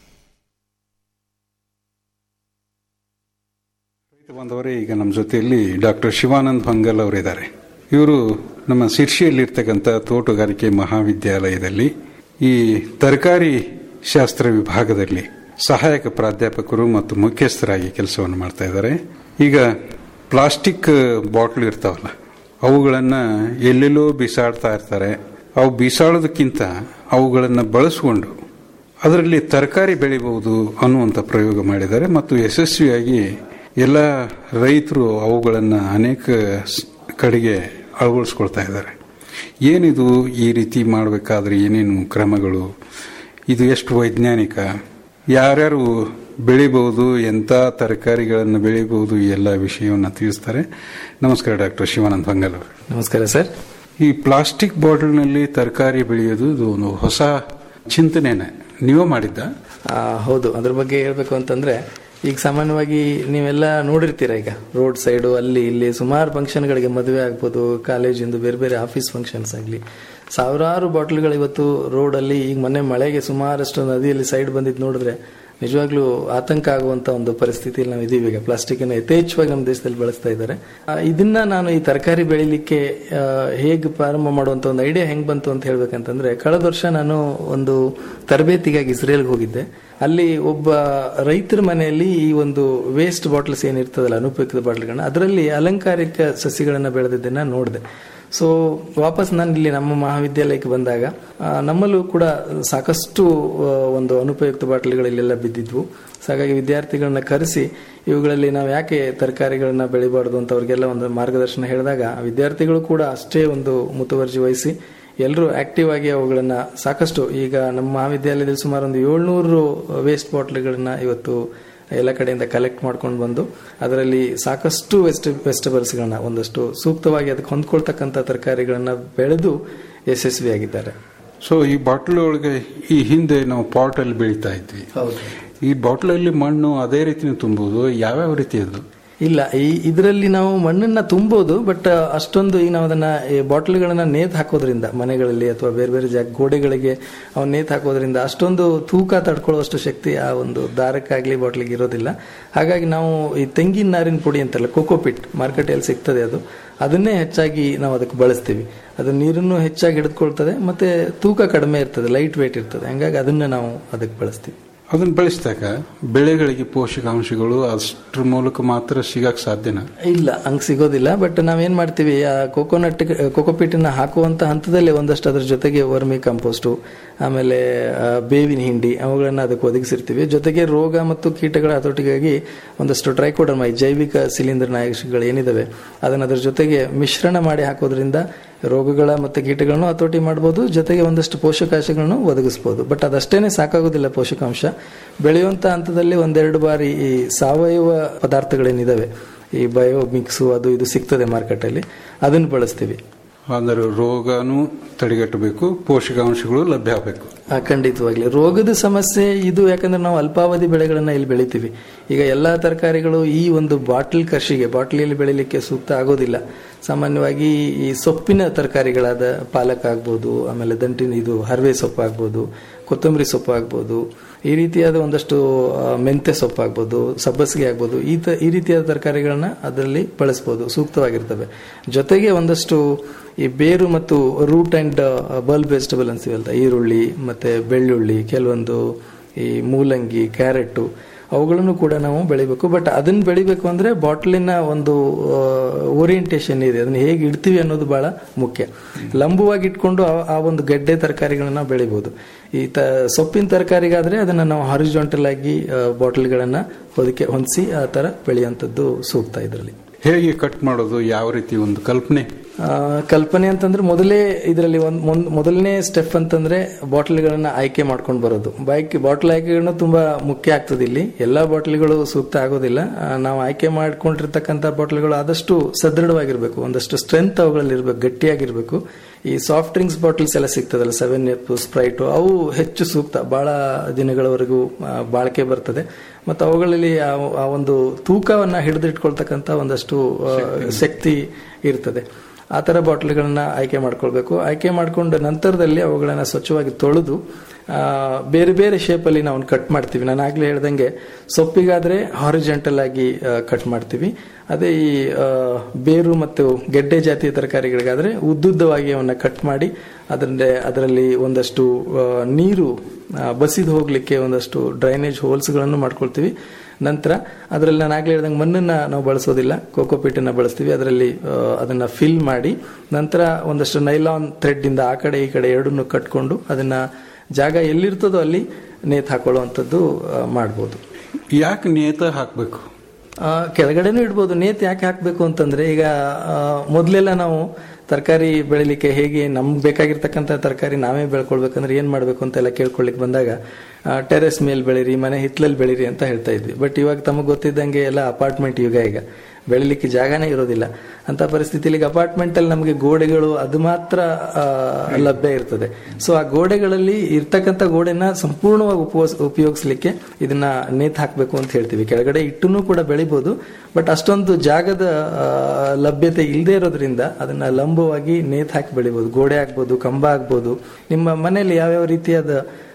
ರೈತ ಬಾಂಧವರೇ ಈಗ ನಮ್ಮ ಜೊತೆಯಲ್ಲಿ ಡಾಕ್ಟರ್ ಶಿವಾನಂದ್ ಹೊಂಗಲ್ ಅವರಿದ್ದಾರೆ ಇವರು ನಮ್ಮ ಶಿರ್ಷಿಯಲ್ಲಿರ್ತಕ್ಕಂಥ ತೋಟಗಾರಿಕೆ ಮಹಾವಿದ್ಯಾಲಯದಲ್ಲಿ ಈ ತರಕಾರಿ ಶಾಸ್ತ್ರ ವಿಭಾಗದಲ್ಲಿ ಸಹಾಯಕ ಪ್ರಾಧ್ಯಾಪಕರು ಮತ್ತು ಮುಖ್ಯಸ್ಥರಾಗಿ ಕೆಲಸವನ್ನು ಮಾಡ್ತಾ ಇದ್ದಾರೆ ಈಗ ಪ್ಲಾಸ್ಟಿಕ್ ಬಾಟ್ಲ್ ಇರ್ತಾವಲ್ಲ ಅವುಗಳನ್ನ ಎಲ್ಲೆಲ್ಲೋ ಬಿಸಾಡ್ತಾ ಇರ್ತಾರೆ ಅವು ಬಿಸಾಡೋದಕ್ಕಿಂತ ಅವುಗಳನ್ನು ಬಳಸಿಕೊಂಡು ಅದರಲ್ಲಿ ತರಕಾರಿ ಬೆಳಿಬಹುದು ಅನ್ನುವಂಥ ಪ್ರಯೋಗ ಮಾಡಿದ್ದಾರೆ ಮತ್ತು ಯಶಸ್ವಿಯಾಗಿ ಎಲ್ಲ ರೈತರು ಅವುಗಳನ್ನು ಅನೇಕ ಸ್- ಕಡೆಗೆ ಅಳವಡಿಸ್ಕೊಳ್ತಾ ಇದ್ದಾರೆ ಏನಿದು ಈ ರೀತಿ ಮಾಡಬೇಕಾದ್ರೆ ಏನೇನು ಕ್ರಮಗಳು ಇದು ಎಷ್ಟು ವೈಜ್ಞಾನಿಕ ಯಾರ್ಯಾರು ಬೆಳಿಬಹುದು ಎಂಥ ತರಕಾರಿಗಳನ್ನು ಬೆಳಿಬಹುದು ಈ ಎಲ್ಲ ವಿಷಯವನ್ನು ತಿಳಿಸ್ತಾರೆ ನಮಸ್ಕಾರ ಡಾಕ್ಟರ್ ಶಿವಾನಂದ್ ಬಂಗಲ್ ಅವರು ನಮಸ್ಕಾರ ಸರ್ ಈ ಪ್ಲಾಸ್ಟಿಕ್ ಬಾಟಲ್ನಲ್ಲಿ ತರಕಾರಿ ಬೆಳೆಯೋದು ಇದು ಒಂದು ಹೊಸ ಚಿಂತನೆನ ನೀವೇ ಮಾಡಿದ್ದ ಆ, ಹೌದು ಅದ್ರ ಬಗ್ಗೆ ಹೇಳ್ಬೇಕು ಅಂತಂದ್ರೆ ಈಗ ಸಾಮಾನ್ಯವಾಗಿ ನೀವೆಲ್ಲ ನೋಡಿರ್ತೀರ ಈಗ ರೋಡ್ ಸೈಡು ಅಲ್ಲಿ ಇಲ್ಲಿ ಸುಮಾರು ಫಂಕ್ಷನ್ಗಳಿಗೆ ಮದುವೆ ಆಗ್ಬೋದು ಕಾಲೇಜಿಂದು ಬೇರೆ ಬೇರೆ ಆಫೀಸ್ ಫಂಕ್ಷನ್ಸ್ ಆಗಲಿ ಸಾವಿರಾರು ಬಾಟ್ಲ್ಗಳು ಇವತ್ತು ರೋಡಲ್ಲಿ ಈಗ ಮೊನ್ನೆ ಮಳೆಗೆ ಸುಮಾರಷ್ಟು ನದಿಯಲ್ಲಿ ಸೈಡ್ ಬಂದಿದ್ದು ನೋಡಿದ್ರೆ ನಿಜವಾಗ್ಲೂ ಆತಂಕ ಆಗುವಂತ ಒಂದು ಪರಿಸ್ಥಿತಿಯಲ್ಲಿ ನಾವು ಇದೀವಿ ಈಗ ಪ್ಲಾಸ್ಟಿಕ್ ಅನ್ನು ಯಥೇಚ್ಛವಾಗಿ ನಮ್ಮ ದೇಶದಲ್ಲಿ ಬಳಸ್ತಾ ಇದ್ದಾರೆ ಆ, ಇದನ್ನ ನಾನು ಈ ತರಕಾರಿ ಬೆಳಿಲಿಕ್ಕೆ ಆ, ಹೇಗೆ ಪ್ರಾರಂಭ ಮಾಡುವಂತ ಒಂದು ಐಡಿಯಾ ಹೆಂಗ್ ಬಂತು ಅಂತ ಹೇಳ್ಬೇಕಂತಂದ್ರೆ ಕಳೆದ ವರ್ಷ ನಾನು ಒಂದು ತರಬೇತಿಗಾಗಿ ಇಸ್ರೇಲ್ಗೆ ಹೋಗಿದ್ದೆ ಅಲ್ಲಿ ಒಬ್ಬ ರೈತರ ಮನೆಯಲ್ಲಿ ಈ ಒಂದು ವೇಸ್ಟ್ ಬಾಟಲ್ಸ್ ಏನಿರ್ತದಲ್ಲ ಅನುಪಯುಕ್ತ ಬಾಟಲ್ಗಳನ್ನ ಅದರಲ್ಲಿ ಅಲಂಕಾರಿಕ ಸಸಿಗಳನ್ನ ಬೆಳೆದಿದ್ದನ್ನ ನೋಡಿದೆ ಸೊ ವಾಪಸ್ ನಾನು ಇಲ್ಲಿ ನಮ್ಮ ಮಹಾವಿದ್ಯಾಲಯಕ್ಕೆ ಬಂದಾಗ ಆ, ನಮ್ಮಲ್ಲೂ ಕೂಡ ಸಾಕಷ್ಟು ಆ, ಒಂದು ಅನುಪಯುಕ್ತ ಬಾಟಲಿಗಳೆಲ್ಲ ಬಿದ್ದಿದ್ವು ಸೊ ಹಾಗಾಗಿ ವಿದ್ಯಾರ್ಥಿಗಳನ್ನ ಕರೆಸಿ ಇವುಗಳಲ್ಲಿ ನಾವು ಯಾಕೆ ತರಕಾರಿಗಳನ್ನ ಬೆಳಿಬಾರ್ದು ಅಂತ ಅವ್ರಿಗೆಲ್ಲ ಒಂದು ಮಾರ್ಗದರ್ಶನ ಹೇಳಿದಾಗ ಆ ವಿದ್ಯಾರ್ಥಿಗಳು ಕೂಡ ಅಷ್ಟೇ ಒಂದು ಮುತುವರ್ಜಿ ವಹಿಸಿ ಎಲ್ಲರೂ ಆಕ್ಟಿವ್ ಆಗಿ ಅವುಗಳನ್ನ ಸಾಕಷ್ಟು ಈಗ ನಮ್ಮ ಮಹಾವಿದ್ಯಾಲಯದಲ್ಲಿ ಸುಮಾರು ಒಂದು ಏಳ್ನೂರು ವೇಸ್ಟ್ ಬಾಟ್ಲಿಗಳನ್ನ ಇವತ್ತು ಎಲ್ಲ ಕಡೆಯಿಂದ ಕಲೆಕ್ಟ್ ಮಾಡ್ಕೊಂಡು ಬಂದು ಅದರಲ್ಲಿ ಸಾಕಷ್ಟು ವೆಸ್ಟ್ ವೆಜಿಟಬಲ್ಸ್ಗಳನ್ನ ಒಂದಷ್ಟು ಸೂಕ್ತವಾಗಿ ಅದಕ್ಕೆ ಹೊಂದ್ಕೊಳ್ತಕ್ಕಂಥ ತರಕಾರಿಗಳನ್ನ ಬೆಳೆದು ಯಶಸ್ವಿಯಾಗಿದ್ದಾರೆ ಸೊ ಈ ಬಾಟಲ್ ಒಳಗೆ ಈ ಹಿಂದೆ ನಾವು ಪಾಟ್ ಅಲ್ಲಿ ಬೆಳಿತಾ ಇದ್ವಿ ಈ ಬಾಟಲ್ ಅಲ್ಲಿ ಮಣ್ಣು ಅದೇ ರೀತಿ ತುಂಬುದು ಯಾವ್ಯಾವ ರೀತಿ ಅದು ಇಲ್ಲ ಈ ಇದರಲ್ಲಿ ನಾವು ಮಣ್ಣನ್ನ ತುಂಬೋದು ಬಟ್ ಅಷ್ಟೊಂದು ಈಗ ನಾವು ಅದನ್ನ ಬಾಟಲ್ಗಳನ್ನ ನೇತ್ ಹಾಕೋದ್ರಿಂದ ಮನೆಗಳಲ್ಲಿ ಅಥವಾ ಬೇರೆ ಬೇರೆ ಜಾಗ ಗೋಡೆಗಳಿಗೆ ಅವ್ ನೇತ್ ಹಾಕೋದ್ರಿಂದ ಅಷ್ಟೊಂದು ತೂಕ ತಡ್ಕೊಳ್ಳುವಷ್ಟು ಶಕ್ತಿ ಆ ಒಂದು ದಾರಕ್ಕಾಗ್ಲಿ ಬಾಟ್ಲಿಗೆ ಇರೋದಿಲ್ಲ ಹಾಗಾಗಿ ನಾವು ಈ ತೆಂಗಿನ ನಾರಿನ ಪುಡಿ ಅಂತಲ್ಲ ಕೋಕೋಪಿಟ್ ಮಾರ್ಕೆಟಲ್ಲಿ ಸಿಗ್ತದೆ ಅದು ಅದನ್ನೇ ಹೆಚ್ಚಾಗಿ ನಾವು ಅದಕ್ಕೆ ಬಳಸ್ತೀವಿ ಅದು ನೀರನ್ನು ಹೆಚ್ಚಾಗಿ ಹಿಡಿದುಕೊಳ್ತದೆ ಮತ್ತೆ ತೂಕ ಕಡಿಮೆ ಇರ್ತದೆ ಲೈಟ್ ವೇಟ್ ಇರ್ತದೆ ಹಂಗಾಗಿ ಅದನ್ನ ನಾವು ಅದಕ್ಕೆ ಬಳಸ್ತೀವಿ ಅದನ್ನ ಬೆಳೆಸಿದಾಗ ಬೆಳೆಗಳಿಗೆ ಪೋಷಕಾಂಶಗಳು ಅಷ್ಟ್ರ ಮೂಲಕ ಮಾತ್ರ ಸಿಗಕ್ ಸಾಧ್ಯನಾ ಇಲ್ಲ ಹಂಗ್ ಸಿಗೋದಿಲ್ಲ ಬಟ್ ನಾವೇನ್ ಮಾಡ್ತೀವಿ ಆ ಕೋಕೋನಟ್ ಕೋಕೋಪೀಟನ್ನ ಹಾಕುವಂತ ಹಂತದಲ್ಲಿ ಒಂದಷ್ಟು ಅದ್ರ ಜೊತೆಗೆ ವರ್ಮಿ ಕಂಪೋಸ್ಟ್ ಆಮೇಲೆ ಆ, ಬೇವಿನ ಹಿಂಡಿ ಅವುಗಳನ್ನ ಅದಕ್ಕೆ ಒದಗಿಸಿರ್ತೀವಿ ಜೊತೆಗೆ ರೋಗ ಮತ್ತು ಕೀಟಗಳ ಹತೋಟಿಗಾಗಿ ಒಂದಷ್ಟು ಟ್ರೈಕೋಡರ್ಮ ಈ ಜೈವಿಕ ಶಿಲೀಂಧ್ರ ನಾಯಕಗಳು ಏನಿದಾವೆ ಅದನ್ನ ಅದ್ರ ಜೊತೆಗೆ ಮಿಶ್ರಣ ಮಾಡಿ ಹಾಕೋದ್ರಿಂದ ರೋಗಗಳ ಮತ್ತೆ ಕೀಟಗಳನ್ನು ಹತೋಟಿ ಮಾಡಬಹುದು ಜೊತೆಗೆ ಒಂದಷ್ಟು ಪೋಷಕಾಂಶಗಳನ್ನು ಒದಗಿಸಬಹುದು ಬಟ್ ಅದಷ್ಟೇನೆ ಸಾಕಾಗೋದಿಲ್ಲ ಪೋಷಕಾಂಶ ಬೆಳೆಯುವಂತ ಹಂತದಲ್ಲಿ ಒಂದೆರಡು ಬಾರಿ ಈ ಸಾವಯವ ಪದಾರ್ಥಗಳೇನಿದಾವೆ ಈ ಬಯೋ ಮಿಕ್ಸು ಅದು ಇದು ಸಿಗ್ತದೆ ಮಾರ್ಕೆಟಲ್ಲಿ ಅದನ್ನು ಬಳಸ್ತೀವಿ ಅಂದ್ರೆ ರೋಗನು ತಡೆಗಟ್ಟಬೇಕು ಪೋಷಕಾಂಶಗಳು ಲಭ್ಯ ಆಗಬೇಕು ಆ, ಖಂಡಿತವಾಗ್ಲಿ ರೋಗದ ಸಮಸ್ಯೆ ಇದು ಯಾಕಂದ್ರೆ ನಾವು ಅಲ್ಪಾವಧಿ ಬೆಳೆಗಳನ್ನ ಇಲ್ಲಿ ಬೆಳಿತೀವಿ ಈಗ ಎಲ್ಲಾ ತರಕಾರಿಗಳು ಈ ಒಂದು ಬಾಟಲ್ ಕೃಷಿಗೆ ಬಾಟಲಿಯಲ್ಲಿ ಬೆಳಿಲಿಕ್ಕೆ ಸೂಕ್ತ ಆಗೋದಿಲ್ಲ ಸಾಮಾನ್ಯವಾಗಿ ಈ ಸೊಪ್ಪಿನ ತರಕಾರಿಗಳಾದ ಪಾಲಕ್ ಆಗ್ಬೋದು ಆಮೇಲೆ ದಂಟಿನ ಇದು ಹರ್ವೆ ಸೊಪ್ಪು ಆಗ್ಬೋದು ಕೊತ್ತಂಬರಿ ಸೊಪ್ಪು ಆಗ್ಬೋದು ಈ ರೀತಿಯಾದ ಒಂದಷ್ಟು ಆ, ಮೆಂತ್ಯ ಸೊಪ್ಪು ಆಗ್ಬೋದು ಸಬ್ಬಸಿಗೆ ಆಗ್ಬೋದು ಈ ತ ಈ ರೀತಿಯಾದ ತರಕಾರಿಗಳನ್ನ ಅದರಲ್ಲಿ ಬಳಸ್ಬೋದು ಸೂಕ್ತವಾಗಿರ್ತವೆ ಜೊತೆಗೆ ಒಂದಷ್ಟು ಈ ಬೇರು ಮತ್ತು ರೂಟ್ ಅಂಡ್ ಬಲ್ಬ್ ವೆಜಿಟಬಲ್ ಅಂತೀವಲ್ಲ ಈರುಳ್ಳಿ ಮತ್ತೆ ಬೆಳ್ಳುಳ್ಳಿ ಕೆಲವೊಂದು ಈ ಮೂಲಂಗಿ ಕ್ಯಾರೆಟ್ ಅವುಗಳನ್ನು ಕೂಡ ನಾವು ಬೆಳಿಬೇಕು ಬಟ್ ಅದನ್ನ ಬೆಳಿಬೇಕು ಅಂದ್ರೆ ಬಾಟ್ಲಿನ ಒಂದು ಓರಿಯಂಟೇಷನ್ ಇದೆ ಅದನ್ನ ಹೇಗೆ ಇಡ್ತೀವಿ ಅನ್ನೋದು ಬಹಳ ಮುಖ್ಯ ಲಂಬವಾಗಿ ಇಟ್ಕೊಂಡು ಆ- ಆ ಒಂದು ಗಡ್ಡೆ ತರಕಾರಿಗಳನ್ನ ಬೆಳಿಬಹುದು ಈ ತ ಸೊಪ್ಪಿನ ತರಕಾರಿಗಾದ್ರೆ ಅದನ್ನ ನಾವು ಹಾರಿಜಾಂಟಲ್ ಆಗಿ ಬಾಟಲ್ಗಳನ್ನ ಹೊದಿಕೆ ಹೊಂದಿಸಿ ಆ ತರ ಬೆಳೆಯುವಂಥದ್ದು ಸೂಕ್ತ ಇದರಲ್ಲಿ ಹೇಗೆ ಕಟ್ ಮಾಡೋದು ಯಾವ ರೀತಿ ಒಂದು ಕಲ್ಪನೆ ಆ, ಕಲ್ಪನೆ ಅಂತಂದ್ರೆ ಮೊದಲೇ ಇದರಲ್ಲಿ ಒಂದು ಮೊದಲನೇ ಸ್ಟೆಪ್ ಅಂತಂದ್ರೆ ಬಾಟಲ್ಗಳನ್ನ ಆಯ್ಕೆ ಮಾಡ್ಕೊಂಡು ಬರೋದು ಬೈಕ್ ಬಾಟಲ್ ಆಯ್ಕೆಗಳನ್ನು ತುಂಬಾ ಮುಖ್ಯ ಆಗ್ತದೆ ಇಲ್ಲಿ ಎಲ್ಲಾ ಬಾಟಲ್ಗಳು ಸೂಕ್ತ ಆಗೋದಿಲ್ಲ ಆ, ನಾವು ಆಯ್ಕೆ ಮಾಡ್ಕೊಂಡಿರ್ತಕ್ಕಂಥ ಬಾಟಲ್ಗಳು ಆದಷ್ಟು ಸದೃಢವಾಗಿರ್ಬೇಕು ಒಂದಷ್ಟು ಸ್ಟ್ರೆಂತ್ ಅವುಗಳಲ್ಲಿ ಇರ್ಬೇಕು ಗಟ್ಟಿಯಾಗಿರ್ಬೇಕು ಈ ಸಾಫ್ಟ್ ಡ್ರಿಂಕ್ಸ್ ಬಾಟಲ್ಸ್ ಎಲ್ಲ ಸಿಗ್ತದಲ್ಲ ಸೆವೆನ್ ಎಪ್ ಸ್ಪ್ರೈಟ್ ಅವು ಹೆಚ್ಚು ಸೂಕ್ತ ಬಹಳ ದಿನಗಳವರೆಗೂ ಆ, ಬಾಳಿಕೆ ಬರ್ತದೆ ಮತ್ತು ಅವುಗಳಲ್ಲಿ ಆ ಆ ಒಂದು ತೂಕವನ್ನ ಹಿಡಿದಿಟ್ಕೊಳ್ತಕ್ಕಂಥ ಒಂದಷ್ಟು ಆ, ಶಕ್ತಿ ಇರ್ತದೆ ಆ ಥರ ಬಾಟ್ಲಿಗಳನ್ನ ಆಯ್ಕೆ ಮಾಡ್ಕೊಳ್ಬೇಕು ಆಯ್ಕೆ ಮಾಡ್ಕೊಂಡ ನಂತರದಲ್ಲಿ ಅವುಗಳನ್ನ ಸ್ವಚ್ಛವಾಗಿ ತೊಳೆದು ಆ, ಬೇರೆ ಬೇರೆ ಶೇಪಲ್ಲಿ ನಾವು ಕಟ್ ಮಾಡ್ತೀವಿ ನಾನು ಆಗ್ಲೇ ಹೇಳ್ದಂಗೆ ಸೊಪ್ಪಿಗಾದ್ರೆ ಹಾರಿಜೆಂಟಲ್ ಆಗಿ ಕಟ್ ಮಾಡ್ತೀವಿ ಅದೇ ಈ ಆ, ಬೇರು ಮತ್ತು ಗೆಡ್ಡೆ ಜಾತಿಯ ತರಕಾರಿಗಳಿಗಾದ್ರೆ ಉದ್ದುದ್ದವಾಗಿ ಅವನ್ನ ಕಟ್ ಮಾಡಿ ಅದರಿಂದ ಅದರಲ್ಲಿ ಒಂದಷ್ಟು ಆ, ನೀರು ಆ, ಬಸಿದು ಹೋಗ್ಲಿಕ್ಕೆ ಒಂದಷ್ಟು ಡ್ರೈನೇಜ್ ಹೋಲ್ಸ್ಗಳನ್ನು ಮಾಡ್ಕೊಳ್ತೀವಿ ನಂತರ ಅದರಲ್ಲಿ ನಾನು ಆಗ್ಲೇ ಹೇಳ್ದಂಗೆ ಮಣ್ಣನ್ನ ನಾವು ಬಳಸೋದಿಲ್ಲ ಕೋಕೋಪೀಟನ್ನ ಬಳಸ್ತೀವಿ ಅದರಲ್ಲಿ ಆ, ಅದನ್ನ ಫಿಲ್ ಮಾಡಿ ನಂತರ ಒಂದಷ್ಟು ನೈಲಾನ್ ಥ್ರೆಡ್ ಇಂದ ಆ ಕಡೆ ಈ ಕಡೆ ಎರಡನ್ನು ಕಟ್ಕೊಂಡು ಅದನ್ನ ಜಾಗ ಎಲ್ಲಿರ್ತದೋ ಅಲ್ಲಿ ನೇತ್ ಹಾಕೊಳ್ಳುವಂಥದ್ದು ಆ, ಮಾಡ್ಬೋದು ಯಾಕೆ ನೇತ ಹಾಕಬೇಕು ಆ, ಕೆಳಗಡೆನೂ ಇಡ್ಬೋದು ನೇತ್ ಯಾಕೆ ಹಾಕಬೇಕು ಅಂತಂದ್ರೆ ಈಗ ಆ, ಮೊದ್ಲೆಲ್ಲ ನಾವು ತರಕಾರಿ ಬೆಳಿಲಿಕ್ಕೆ ಹೇಗೆ ನಮ್ಗೆ ಬೇಕಾಗಿರ್ತಕ್ಕಂಥ ತರಕಾರಿ ನಾವೇ ಬೆಳ್ಕೊಳ್ಬೇಕಂದ್ರೆ ಏನ್ ಮಾಡ್ಬೇಕು ಅಂತೆಲ್ಲ ಕೇಳ್ಕೊಳ್ಲಿಕ್ಕೆ ಬಂದಾಗ ಟೆರೆಸ್ ಮೇಲೆ ಬೆಳೀರಿ ಮನೆ ಹಿತ್ಲಲ್ಲಿ ಬೆಳೀರಿ ಅಂತ ಹೇಳ್ತಾ ಇದ್ವಿ ಬಟ್ ಇವಾಗ ತಮಗೆ ಗೊತ್ತಿದ್ದಂಗೆ ಎಲ್ಲ ಅಪಾರ್ಟ್ಮೆಂಟ್ ಯುಗ ಈಗ ಬೆಳಿಲಿಕ್ಕೆ ಜಾಗನೇ ಇರೋದಿಲ್ಲ ಅಂತ ಪರಿಸ್ಥಿತಿಯಲ್ಲಿ ಈಗ ಅಪಾರ್ಟ್ಮೆಂಟ್ ಅಲ್ಲಿ ನಮಗೆ ಗೋಡೆಗಳು ಅದು ಮಾತ್ರ ಆ, ಲಭ್ಯ ಇರ್ತದೆ ಸೊ ಆ ಗೋಡೆಗಳಲ್ಲಿ ಇರ್ತಕ್ಕಂಥ ಗೋಡೆನ ಸಂಪೂರ್ಣವಾಗಿ ಉಪಯೋಗಿಸ್ ಉಪಯೋಗಿಸ್ಲಿಕ್ಕೆ ಇದನ್ನ ನೇತ್ ಹಾಕಬೇಕು ಅಂತ ಹೇಳ್ತೀವಿ ಕೆಳಗಡೆ ಇಟ್ಟುನು ಕೂಡ ಬೆಳಿಬಹುದು ಬಟ್ ಅಷ್ಟೊಂದು ಜಾಗದ ಆ, ಲಭ್ಯತೆ ಇಲ್ಲದೆ ಇರೋದ್ರಿಂದ ಅದನ್ನ ಲಂಬವಾಗಿ ನೇತ್ ಹಾಕಿ ಬೆಳಿಬಹುದು ಗೋಡೆ ಆಗ್ಬೋದು ಕಂಬ ಆಗ್ಬೋದು ನಿಮ್ಮ ಮನೆಯಲ್ಲಿ ಯಾವ್ಯಾವ ರೀತಿಯಾದ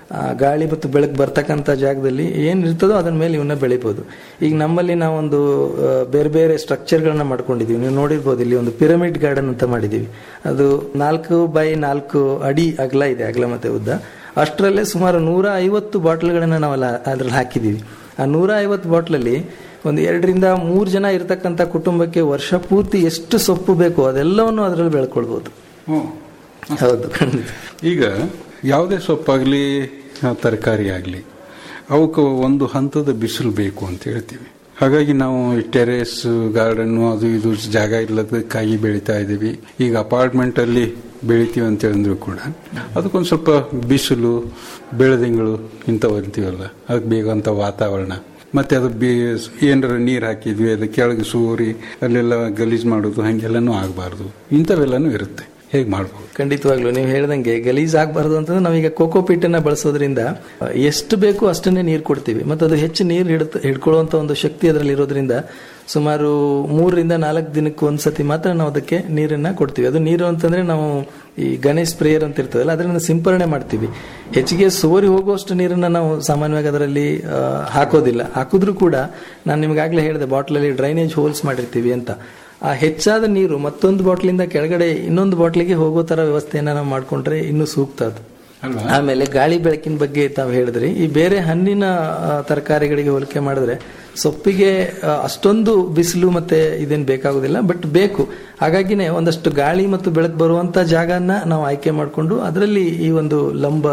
ಆ, ಗಾಳಿ ಮತ್ತು ಬೆಳಕು ಬರ್ತಕ್ಕಂಥ ಜಾಗದಲ್ಲಿ ಏನ್ ಇರ್ತದೋ ಅದರ ಮೇಲೆ ಇವನ್ನ ಬೆಳಿಬಹುದು ಈಗ ನಮ್ಮಲ್ಲಿ ನಾವೊಂದು ಆ, ಬೇರೆ ಬೇರೆ ಸ್ಟ್ರಕ್ಚರ್ಗಳನ್ನ ಮಾಡ್ಕೊಂಡಿದೀವಿ ನೀವು ನೋಡಿರ್ಬೋದು ಇಲ್ಲಿ ಒಂದು ಪಿರಮಿಡ್ ಗಾರ್ಡನ್ ಅಂತ ಮಾಡಿದೀವಿ ಅದು ನಾಲ್ಕು ಬೈ ನಾಲ್ಕು ಅಡಿ ಅಗಲ ಇದೆ ಅಗಲ ಮತ್ತೆ ಉದ್ದ ಅಷ್ಟರಲ್ಲೇ ಸುಮಾರು ನೂರ ಐವತ್ತು ಬಾಟ್ಲ್ಗಳನ್ನ ನಾವೆಲ್ಲ ಅದ್ರಲ್ಲಿ ಹಾಕಿದೀವಿ ಆ ನೂರ ಐವತ್ತು ಬಾಟ್ಲಲ್ಲಿ ಒಂದು ಎರಡರಿಂದ ಮೂರು ಜನ ಇರತಕ್ಕಂಥ ಕುಟುಂಬಕ್ಕೆ ವರ್ಷ ಪೂರ್ತಿ ಎಷ್ಟು ಸೊಪ್ಪು ಬೇಕು ಅದೆಲ್ಲವನ್ನು ಅದರಲ್ಲಿ ಬೆಳ್ಕೊಳ್ಬಹುದು ಹೌದು ಖಂಡಿತ ಈಗ ಯಾವುದೇ ಸೊಪ್ಪಾಗಲಿ ತರಕಾರಿ ಆಗಲಿ ಅವಕ್ಕೆ ಒಂದು ಹಂತದ ಬಿಸಿಲು ಬೇಕು ಅಂತ ಹೇಳ್ತೀವಿ ಹಾಗಾಗಿ ನಾವು ಟೆರೇಸ್ ಗಾರ್ಡನ್ ಅದು ಇದು ಜಾಗ ಇಲ್ಲದಕ್ಕಾಗಿ ಬೆಳಿತಾ ಇದ್ದೀವಿ ಈಗ ಅಪಾರ್ಟ್ಮೆಂಟ್ ಅಲ್ಲಿ ಬೆಳಿತೀವಿ ಅಂತ ಹೇಳಿದ್ರು ಕೂಡ ಅದಕ್ಕೊಂದು ಸ್ವಲ್ಪ ಬಿಸಿಲು ಬೆಳದಿಂಗಳು ಇಂಥವು ಅಂತೀವಲ್ಲ ಅದಕ್ಕೆ ಬೇಕಂತ ವಾತಾವರಣ ಮತ್ತೆ ಅದು ಬಿ ಏನಾರ ನೀರು ಹಾಕಿದ್ವಿ ಅದು ಕೆಳಗೆ ಸೂರಿ ಅಲ್ಲೆಲ್ಲ ಗಲೀಜು ಮಾಡೋದು ಹಂಗೆಲ್ಲನೂ ಆಗಬಾರ್ದು ಇಂಥವೆಲ್ಲನೂ ಇರುತ್ತೆ ಹೇಗೆ ಮಾಡ್ಬೋದು ಖಂಡಿತವಾಗ್ಲು ನೀವು ಹೇಳ್ದಂಗೆ ಗಲೀಜ್ ಆಗಬಾರ್ದು ಅಂತಂದ್ರೆ ನಾವೀಗ ಕೋಕೋ ಪಿಟ್ಟನ್ನ ಬಳಸೋದ್ರಿಂದ ಎಷ್ಟು ಬೇಕು ಅಷ್ಟನ್ನೇ ನೀರು ಕೊಡ್ತೀವಿ ಮತ್ತು ಅದು ಹೆಚ್ಚು ನೀರು ಹಿಡಿತ ಹಿಡ್ಕೊಳ್ಳುವಂತ ಒಂದು ಶಕ್ತಿ ಅದರಲ್ಲಿ ಇರೋದ್ರಿಂದ ಸುಮಾರು ಮೂರರಿಂದ ನಾಲ್ಕು ದಿನಕ್ಕೆ ಒಂದ್ಸತಿ ಮಾತ್ರ ನಾವು ಅದಕ್ಕೆ ನೀರನ್ನ ಕೊಡ್ತೀವಿ ಅದು ನೀರು ಅಂತಂದ್ರೆ ನಾವು ಈ ಗಣೇಶ್ ಸ್ಪ್ರೇಯರ್ ಅಂತ ಇರ್ತದಲ್ಲ ಅದರಿಂದ ಸಿಂಪರಣೆ ಮಾಡ್ತೀವಿ ಹೆಚ್ಚಿಗೆ ಸೋರಿ ಹೋಗುವಷ್ಟು ನೀರನ್ನ ನಾವು ಸಾಮಾನ್ಯವಾಗಿ ಅದರಲ್ಲಿ ಆ, ಹಾಕೋದಿಲ್ಲ ಹಾಕಿದ್ರು ಕೂಡ ನಾನು ನಿಮ್ಗಾಗ್ಲೇ ಹೇಳಿದೆ ಬಾಟ್ಲಲ್ಲಿ ಡ್ರೈನೇಜ್ ಹೋಲ್ಸ್ ಮಾಡಿರ್ತೀವಿ ಅಂತ ಆ ಹೆಚ್ಚಾದ ನೀರು ಮತ್ತೊಂದು ಬಾಟ್ಲಿಂದ ಕೆಳಗಡೆ ಇನ್ನೊಂದು ಬಾಟ್ಲಿಗೆ ಹೋಗೋ ತರ ವ್ಯವಸ್ಥೆಯನ್ನ ನಾವು ಮಾಡ್ಕೊಂಡ್ರೆ ಇನ್ನೂ ಸೂಕ್ತ ಅದು ಆಮೇಲೆ ಗಾಳಿ ಬೆಳಕಿನ ಬಗ್ಗೆ ತಾವು ಹೇಳಿದ್ರಿ ಈ ಬೇರೆ ಹಣ್ಣಿನ ಆ, ತರಕಾರಿಗಳಿಗೆ ಹೋಲಿಕೆ ಮಾಡಿದ್ರೆ ಸೊಪ್ಪಿಗೆ ಆ, ಅಷ್ಟೊಂದು ಬಿಸಿಲು ಮತ್ತೆ ಇದೇನು ಬೇಕಾಗುದಿಲ್ಲ ಬಟ್ ಬೇಕು ಹಾಗಾಗಿನೇ ಒಂದಷ್ಟು ಗಾಳಿ ಮತ್ತು ಬೆಳಕು ಬರುವಂತ ಜಾಗನ ನಾವು ಆಯ್ಕೆ ಮಾಡಿಕೊಂಡು ಅದರಲ್ಲಿ ಈ ಒಂದು ಲಂಬ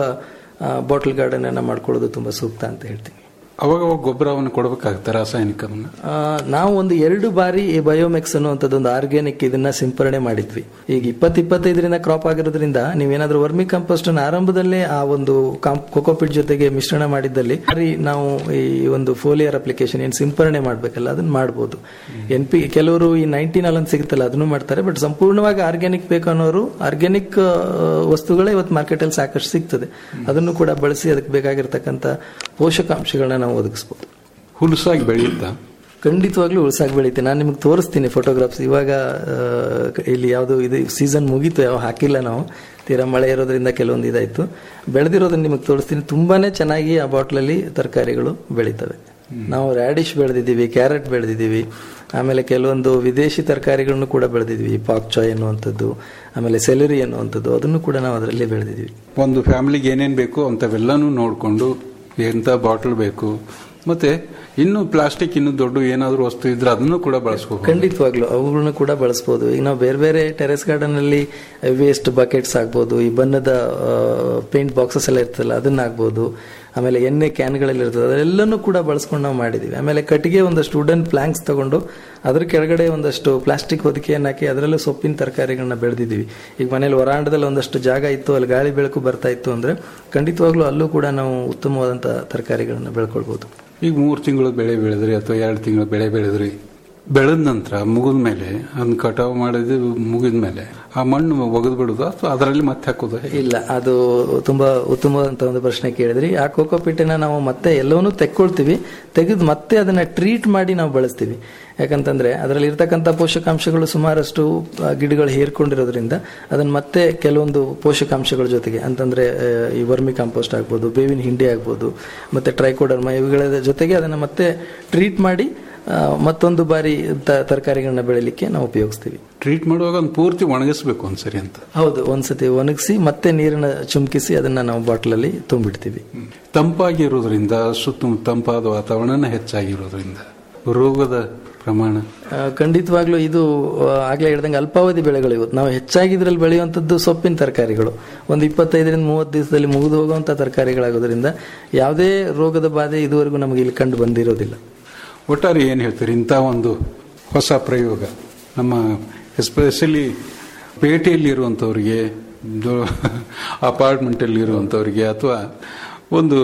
ಬಾಟಲ್ ಗಾರ್ಡನ್ ಅನ್ನ ಮಾಡ್ಕೊಳ್ಳೋದು ತುಂಬಾ ಸೂಕ್ತ ಅಂತ ಹೇಳ್ತೀನಿ ಅವಾಗ ಅವಾಗ ಗೊಬ್ಬರವನ್ನು ಕೊಡಬೇಕಾಗುತ್ತೆ ರಾಸಾಯನಿಕವನ್ನು ಆ, ನಾವು ಒಂದು ಎರಡು ಬಾರಿ ಈ ಬಯೋಮೆಕ್ಸ್ ಅನ್ನುವಂಥದ್ದು ಒಂದು ಆರ್ಗ್ಯಾನಿಕ್ ಇದನ್ನ ಸಿಂಪರಣೆ ಮಾಡಿದ್ವಿ ಈಗ ಇಪ್ಪತ್ತು ಇಪ್ಪತ್ತೈದರಿಂದ ಕ್ರಾಪ್ ಆಗಿರೋದ್ರಿಂದ ನೀವೇನಾದ್ರೂ ವರ್ಮಿ ಕಂಪೋಸ್ಟ್ ಅನ್ನ ಆರಂಭದಲ್ಲೇ ಆ ಒಂದು ಕೊಕೋಪಿಟ್ ಜೊತೆಗೆ ಮಿಶ್ರಣ ಮಾಡಿದ್ದಲ್ಲಿ ಬಾರಿ ನಾವು ಈ ಒಂದು ಫೋಲಿಯರ್ ಅಪ್ಲಿಕೇಶನ್ ಏನ್ ಸಿಂಪರಣೆ ಮಾಡ್ಬೇಕಲ್ಲ ಅದನ್ನ ಮಾಡ್ಬೋದು ಎನ್ ಪಿ ಕೆಲವರು ಈ ನೈನ್ಟೀನ್ ಅಂತ ಸಿಗುತ್ತಲ್ಲ ಅದನ್ನು ಮಾಡ್ತಾರೆ ಬಟ್ ಸಂಪೂರ್ಣವಾಗಿ ಆರ್ಗ್ಯಾನಿಕ್ ಬೇಕು ಅನ್ನೋರು ಆರ್ಗ್ಯಾನಿಕ್ ವಸ್ತುಗಳೇ ಇವತ್ತು ಮಾರ್ಕೆಟ್ ಅಲ್ಲಿ ಸಾಕಷ್ಟು ಸಿಗ್ತದೆ ಅದನ್ನು ಕೂಡ ಬಳಸಿ ಅದಕ್ಕೆ ಬೇಕಾಗಿರ್ತಕ್ಕಂಥ ಪೋಷಕಾಂಶಗಳನ್ನ ನಾವು ಒದಗಿಸ್ಬೋದು ಹುಲಸಾಗಿ ಬೆಳೆಯುತ್ತಾ ಖಂಡಿತವಾಗ್ಲೂ ಉಳ್ಸಾಕ್ ಬೆಳೀತೆ ನಾನು ನಿಮ್ಗೆ ತೋರಿಸ್ತೀನಿ ಫೋಟೋಗ್ರಾಫ್ಸ್ ಇವಾಗ ಆ, ಇಲ್ಲಿ ಯಾವುದು ಇದು ಸೀಸನ್ ಮುಗೀತು ಯಾವ ಹಾಕಿಲ್ಲ ನಾವು ತೀರಾ ಮಳೆ ಇರೋದ್ರಿಂದ ಕೆಲವೊಂದು ಇದಾಯ್ತು ಬೆಳೆದಿರೋದನ್ನ ನಿಮಗೆ ತೋರಿಸ್ತೀನಿ ತುಂಬಾನೇ ಚೆನ್ನಾಗಿ ಆ ಬಾಟ್ಲಲ್ಲಿ ತರಕಾರಿಗಳು ಬೆಳೀತವೆ ನಾವು ರ್ಯಾಡಿಶ್ ಬೆಳೆದಿದ್ದೀವಿ ಕ್ಯಾರೆಟ್ ಬೆಳೆದಿದ್ದೀವಿ ಆಮೇಲೆ ಕೆಲವೊಂದು ವಿದೇಶಿ ತರಕಾರಿಗಳನ್ನು ಕೂಡ ಬೆಳೆದಿದ್ವಿ ಪಾಕ್ ಚಾಯ್ ಅನ್ನುವಂಥದ್ದು ಆಮೇಲೆ ಸೆಲರಿ ಅನ್ನುವಂಥದ್ದು ಅದನ್ನು ಕೂಡ ನಾವು ಅದರಲ್ಲಿ ಬೆಳೆದಿದ್ದೀವಿ ಒಂದು ಫ್ಯಾಮಿಲಿಗೆ ಏನೇನು ಬೇಕು ಅಂಥವೆಲ್ಲನೂ ನೋಡಿಕೊಂಡು ಎಂಥ ಬಾಟಲ್ ಬೇಕು ಮತ್ತೆ ಇನ್ನು ಪ್ಲಾಸ್ಟಿಕ್ ಇನ್ನು ದೊಡ್ಡ ಏನಾದರೂ ವಸ್ತು ಇದ್ರೆ ಅದನ್ನು ಕೂಡ ಬಳಸ್ಕೋಬಹುದು ಖಂಡಿತವಾಗ್ಲು ಅವುಗಳನ್ನ ಕೂಡ ಬಳಸಬಹುದು ಈಗ ನಾವು ಬೇರೆ ಬೇರೆ ಟೆರೆಸ್ ಗಾರ್ಡನ್ ಅಲ್ಲಿ ವೇಸ್ಟ್ ಬಕೆಟ್ಸ್ ಆಗ್ಬೋದು ಈ ಬಣ್ಣದ ಪೇಂಟ್ ಬಾಕ್ಸಸ್ ಎಲ್ಲ ಇರ್ತಲ್ಲ ಅದನ್ನ ಆಗ್ಬೋದು ಆಮೇಲೆ ಎಣ್ಣೆ ಕ್ಯಾನ್ಗಳಲ್ಲಿ ಇರ್ತದೆ ಅದೆಲ್ಲನೂ ಕೂಡ ಬಳಸ್ಕೊಂಡು ನಾವು ಮಾಡಿದೀವಿ ಆಮೇಲೆ ಕಟ್ಟಿಗೆ ಒಂದಷ್ಟು ವುಡನ್ ಪ್ಲಾಂಕ್ಸ್ ತಗೊಂಡು ಅದ್ರ ಕೆಳಗಡೆ ಒಂದಷ್ಟು ಪ್ಲಾಸ್ಟಿಕ್ ಹೊದಿಕೆಯನ್ನು ಹಾಕಿ ಅದರಲ್ಲೂ ಸೊಪ್ಪಿನ ತರಕಾರಿಗಳನ್ನ ಬೆಳೆದಿದ್ದೀವಿ ಈಗ ಮನೇಲಿ ವರಾಂಡದಲ್ಲಿ ಒಂದಷ್ಟು ಜಾಗ ಇತ್ತು ಅಲ್ಲಿ ಗಾಳಿ ಬೆಳಕು ಬರ್ತಾ ಇತ್ತು ಅಂದ್ರೆ ಖಂಡಿತವಾಗ್ಲೂ ಅಲ್ಲೂ ಕೂಡ ನಾವು ಉತ್ತಮವಾದಂತ ತರಕಾರಿಗಳನ್ನ ಬೆಳ್ಕೊಳ್ಬಹುದು ಈಗ ಮೂರು ತಿಂಗಳು ಬೆಳೆ ಬೆಳೆದ್ರಿ ಅಥವಾ ಎರಡು ತಿಂಗಳು ಬೆಳೆ ಬೆಳೆದ್ರಿ ಬೆಳೆದ ನಂತರ ಮುಗಿದ ಮೇಲೆ ಅದನ್ನ ಕಟಾವು ಮಾಡಿದ ಮುಗಿದ ಮೇಲೆ ಆ ಮಣ್ಣು ಒಗೆದು ಬಿಡುದು ಅಥವಾ ಅದರಲ್ಲಿ ಮತ್ತೆ ಹಾಕೋದು ಇಲ್ಲ ಅದು ತುಂಬಾ ಉತ್ತಮವಾದಂತ ಒಂದು ಪ್ರಶ್ನೆ ಕೇಳಿದ್ರಿ ಆ ಕೋಕೋಪಿಟ್ಟನ್ನ ನಾವು ಮತ್ತೆ ಎಲ್ಲವನ್ನೂ ತೆಕ್ಕೊಳ್ತೀವಿ ತೆಗೆದು ಮತ್ತೆ ಅದನ್ನ ಟ್ರೀಟ್ ಮಾಡಿ ನಾವು ಬಳಸ್ತೀವಿ ಯಾಕಂತಂದ್ರೆ ಅದರಲ್ಲಿ ಇರ್ತಕ್ಕಂಥ ಪೋಷಕಾಂಶಗಳು ಸುಮಾರಷ್ಟು ಆ, ಗಿಡಗಳು ಹೇರ್ಕೊಂಡಿರೋದ್ರಿಂದ ಅದನ್ನ ಮತ್ತೆ ಕೆಲವೊಂದು ಪೋಷಕಾಂಶಗಳ ಜೊತೆಗೆ ಅಂತಂದ್ರೆ ಆ, ಈ ವರ್ಮಿ ಕಾಂಪೋಸ್ಟ್ ಆಗ್ಬೋದು ಬೇವಿನ ಹಿಂಡಿ ಆಗ್ಬೋದು ಮತ್ತೆ ಟ್ರೈಕೋಡರ್ಮ ಇವುಗಳ ಜೊತೆಗೆ ಅದನ್ನ ಮತ್ತೆ ಟ್ರೀಟ್ ಮಾಡಿ ಆ, ಮತ್ತೊಂದು ಬಾರಿ ತ- ತರಕಾರಿಗಳನ್ನ ಬೆಳಿಲಿಕ್ಕೆ ನಾವು ಉಪಯೋಗಿಸ್ತೀವಿ ಟ್ರೀಟ್ ಮಾಡುವಾಗ ಒಂದು ಪೂರ್ತಿ ಒಣಗಿಸ್ಬೇಕು ಒಂದ್ಸರಿ ಅಂತ ಹೌದು ಒಂದ್ಸತಿ ಒಣಗಿಸಿ ಮತ್ತೆ ನೀರನ್ನ ಚುಮ್ಕಿಸಿ ಅದನ್ನ ನಾವು ಬಾಟ್ಲಲ್ಲಿ ತುಂಬಿಡ್ತೀವಿ ತಂಪಾಗಿರೋದ್ರಿಂದ ಸುತ್ತಮುತ್ತ ತಂಪಾದ ವಾತಾವರಣ ಹೆಚ್ಚಾಗಿರೋದ್ರಿಂದ ರೋಗದ ಪ್ರಮಾಣ ಆ, ಖಂಡಿತವಾಗ್ಲೂ ಇದು ಆ, ಆಗ್ಲೇ ಹೇಳ್ದಂಗೆ ಅಲ್ಪಾವಧಿ ಬೆಳೆಗಳು ಇವತ್ತು ನಾವು ಹೆಚ್ಚಾಗಿ ಇದ್ರಲ್ಲಿ ಬೆಳೆಯುವಂಥದ್ದು ಸೊಪ್ಪಿನ ತರಕಾರಿಗಳು ಒಂದು ಇಪ್ಪತ್ತೈದರಿಂದ ಮೂವತ್ತು ದಿವಸದಲ್ಲಿ ಮುಗಿದು ಹೋಗುವಂತ ತರಕಾರಿಗಳಾಗೋದ್ರಿಂದ ಯಾವುದೇ ರೋಗದ ಬಾಧೆ ಇದುವರೆಗೂ ನಮಗೆ ಇಲ್ಲಿ ಕಂಡು ಬಂದಿರೋದಿಲ್ಲ ಒಟ್ಟಾರೆ ಏನು ಹೇಳ್ತೀರಿ ಇಂಥ ಒಂದು ಹೊಸ ಪ್ರಯೋಗ ನಮ್ಮ ಎಸ್ಪೆಷಲಿ ಪೇಟೆಯಲ್ಲಿ ಇರುವಂಥವ್ರಿಗೆ ಅಪಾರ್ಟ್ಮೆಂಟಲ್ಲಿ ಇರುವಂಥವ್ರಿಗೆ ಅಥವಾ ಒಂದು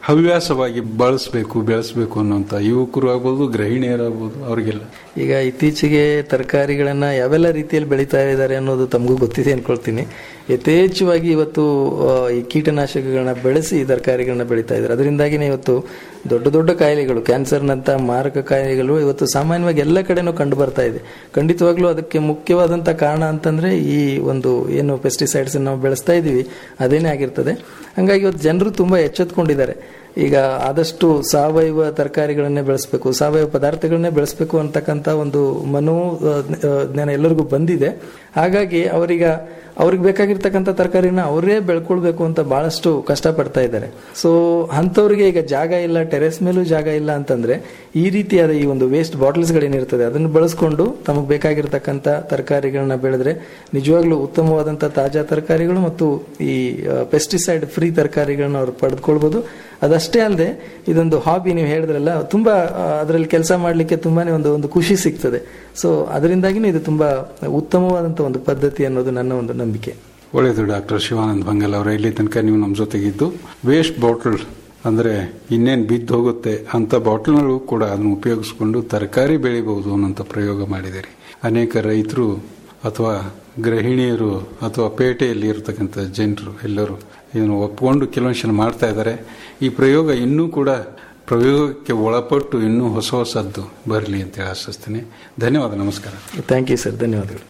ಹವ್ಯಾಸವಾಗಿ ಬಳಸಬೇಕು ಬೆಳೆಸಬೇಕು ಅನ್ನೋಂಥ ಯುವಕರು ಆಗ್ಬೋದು ಗೃಹಿಣಿಯರಾಗ್ಬೋದು ಅವರಿಗೆಲ್ಲ ಈಗ ಇತ್ತೀಚೆಗೆ ತರಕಾರಿಗಳನ್ನ ಯಾವೆಲ್ಲ ರೀತಿಯಲ್ಲಿ ಬೆಳೀತಾ ಇದ್ದಾರೆ ಅನ್ನೋದು ತಮಗೂ ಗೊತ್ತಿದೆ ಅನ್ಕೊಳ್ತೀನಿ ಯಥೇಚ್ಛವಾಗಿ ಇವತ್ತು ಆ, ಈ ಕೀಟನಾಶಕಗಳನ್ನ ಬೆಳೆಸಿ ತರಕಾರಿಗಳನ್ನ ಬೆಳೀತಾ ಇದ್ದಾರೆ ಅದರಿಂದಾಗಿನೇ ಇವತ್ತು ದೊಡ್ಡ ದೊಡ್ಡ ಕಾಯಿಲೆಗಳು ಕ್ಯಾನ್ಸರ್ನಂತ ಮಾರಕ ಕಾಯಿಲೆಗಳು ಇವತ್ತು ಸಾಮಾನ್ಯವಾಗಿ ಎಲ್ಲ ಕಡೆನೂ ಕಂಡು ಬರ್ತಾ ಇದೆ ಖಂಡಿತವಾಗ್ಲೂ ಅದಕ್ಕೆ ಮುಖ್ಯವಾದಂತ ಕಾರಣ ಅಂತಂದ್ರೆ ಈ ಒಂದು ಏನು ಪೆಸ್ಟಿಸೈಡ್ಸ್ ನಾವು ಬೆಳೆಸ್ತಾ ಇದೀವಿ ಅದೇನೇ ಆಗಿರ್ತದೆ ಹಂಗಾಗಿ ಇವತ್ತು ಜನರು ತುಂಬಾ ಎಚ್ಚೆತ್ಕೊಂಡಿದ್ದಾರೆ ಈಗ ಆದಷ್ಟು ಸಾವಯವ ತರಕಾರಿಗಳನ್ನೇ ಬೆಳೆಸಬೇಕು ಸಾವಯವ ಪದಾರ್ಥಗಳನ್ನೇ ಬೆಳೆಸಬೇಕು ಅಂತಕ್ಕಂಥ ಒಂದು ಮನೋ ಆ, ಜ್ಞಾನ ಎಲ್ಲರಿಗೂ ಬಂದಿದೆ ಹಾಗಾಗಿ ಅವರೀಗ ಅವ್ರಿಗೆ ಬೇಕಾಗಿರ್ತಕ್ಕಂಥ ತರಕಾರಿನ ಅವರೇ ಬೆಳ್ಕೊಳ್ಬೇಕು ಅಂತ ಬಹಳಷ್ಟು ಕಷ್ಟಪಡ್ತಾ ಇದ್ದಾರೆ ಸೊ ಅಂಥವ್ರಿಗೆ ಈಗ ಜಾಗ ಇಲ್ಲ ಟೆರೆಸ್ ಮೇಲೂ ಜಾಗ ಇಲ್ಲ ಅಂತಂದ್ರೆ ಈ ರೀತಿಯಾದ ಈ ಒಂದು ವೇಸ್ಟ್ ಬಾಟಲ್ಸ್ಗಳೇನಿರ್ತದೆ ಅದನ್ನು ಬಳಸ್ಕೊಂಡು ತಮಗೆ ಬೇಕಾಗಿರ್ತಕ್ಕಂಥ ತರಕಾರಿಗಳನ್ನ ಬೆಳೆದ್ರೆ ನಿಜವಾಗ್ಲೂ ಉತ್ತಮವಾದಂಥ ತಾಜಾ ತರಕಾರಿಗಳು ಮತ್ತು ಈ ಪೆಸ್ಟಿಸೈಡ್ ಫ್ರೀ ತರಕಾರಿಗಳನ್ನ ಅವ್ರು ಪಡೆದುಕೊಳ್ಬೋದು ಅದಷ್ಟೇ ಅಲ್ಲದೆ ಇದೊಂದು ಹಾಬಿ ನೀವು ಹೇಳಿದ್ರಲ್ಲ ತುಂಬಾ ಅದರಲ್ಲಿ ಕೆಲಸ ಮಾಡಲಿಕ್ಕೆ ತುಂಬಾನೇ ಒಂದು ಒಂದು ಖುಷಿ ಸಿಗ್ತದೆ ಸೊ ಅದರಿಂದಾಗಿನೇ ಇದು ತುಂಬಾ ಉತ್ತಮವಾದಂತ ಒಂದು ಪದ್ಧತಿ ಅನ್ನೋದು ನನ್ನ ಒಂದು ನಂಬಿಕೆ ಒಳ್ಳೆಯದು ಡಾಕ್ಟರ್ ಶಿವಾನಂದ್ ಬಂಗಲ್ ಅವರ ಇಲ್ಲಿ ತನಕ ನೀವು ನಮ್ಮ ಜೊತೆಗಿದ್ದು ವೇಸ್ಟ್ ಬಾಟಲ್ ಅಂದ್ರೆ ಇನ್ನೇನು ಬಿದ್ದು ಹೋಗುತ್ತೆ ಅಂತ ಬಾಟಲ್ಗಳು ಕೂಡ ಅದನ್ನು ಉಪಯೋಗಿಸ್ಕೊಂಡು ತರಕಾರಿ ಬೆಳಿಬಹುದು ಅನ್ನೋಂಥ ಪ್ರಯೋಗ ಮಾಡಿದಿರಿ ಅನೇಕ ರೈತರು ಅಥವಾ ಗೃಹಿಣಿಯರು ಅಥವಾ ಪೇಟೆಯಲ್ಲಿ ಇರತಕ್ಕಂಥ ಜನರು ಎಲ್ಲರೂ ಇದನ್ನು ಒಪ್ಪಿಕೊಂಡು ಕೆಲವೊಂದು ಮಾಡ್ತಾ ಇದ್ದಾರೆ ಈ ಪ್ರಯೋಗ ಇನ್ನೂ ಕೂಡ ಪ್ರಯೋಗಕ್ಕೆ ಒಳಪಟ್ಟು ಇನ್ನೂ ಹೊಸ ಹೊಸದ್ದು ಬರಲಿ ಅಂತ ಹೇಳಿ ಆಶಿಸ್ತೀನಿ ಧನ್ಯವಾದ ನಮಸ್ಕಾರ ಥ್ಯಾಂಕ್ ಯು ಸರ್ ಧನ್ಯವಾದಗಳು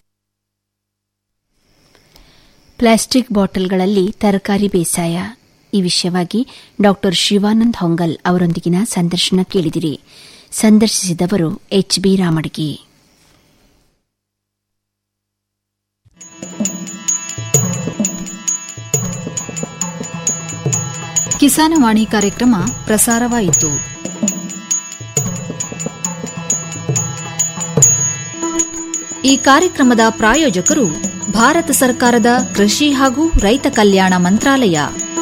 ಪ್ಲಾಸ್ಟಿಕ್ ಬಾಟಲ್ಗಳಲ್ಲಿ ತರಕಾರಿ ಬೇಸಾಯ ಈ ವಿಷಯವಾಗಿ ಡಾಕ್ಟರ್ ಶಿವಾನಂದ್ ಹೊಂಗಲ್ ಅವರೊಂದಿಗಿನ ಸಂದರ್ಶನ ಕೇಳಿದಿರಿ ಸಂದರ್ಶಿಸಿದವರು ಎಚ್ ಬಿ ರಾಮಡ್ಗಿ ಕಿಸಾನವಾಣಿ ಕಾರ್ಯಕ್ರಮ ಪ್ರಸಾರವಾಯಿತು ಈ ಕಾರ್ಯಕ್ರಮದ ಪ್ರಾಯೋಜಕರು ಭಾರತ ಸರ್ಕಾರದ ಕೃಷಿ ಹಾಗೂ ರೈತ ಕಲ್ಯಾಣ ಮಂತ್ರಾಲಯ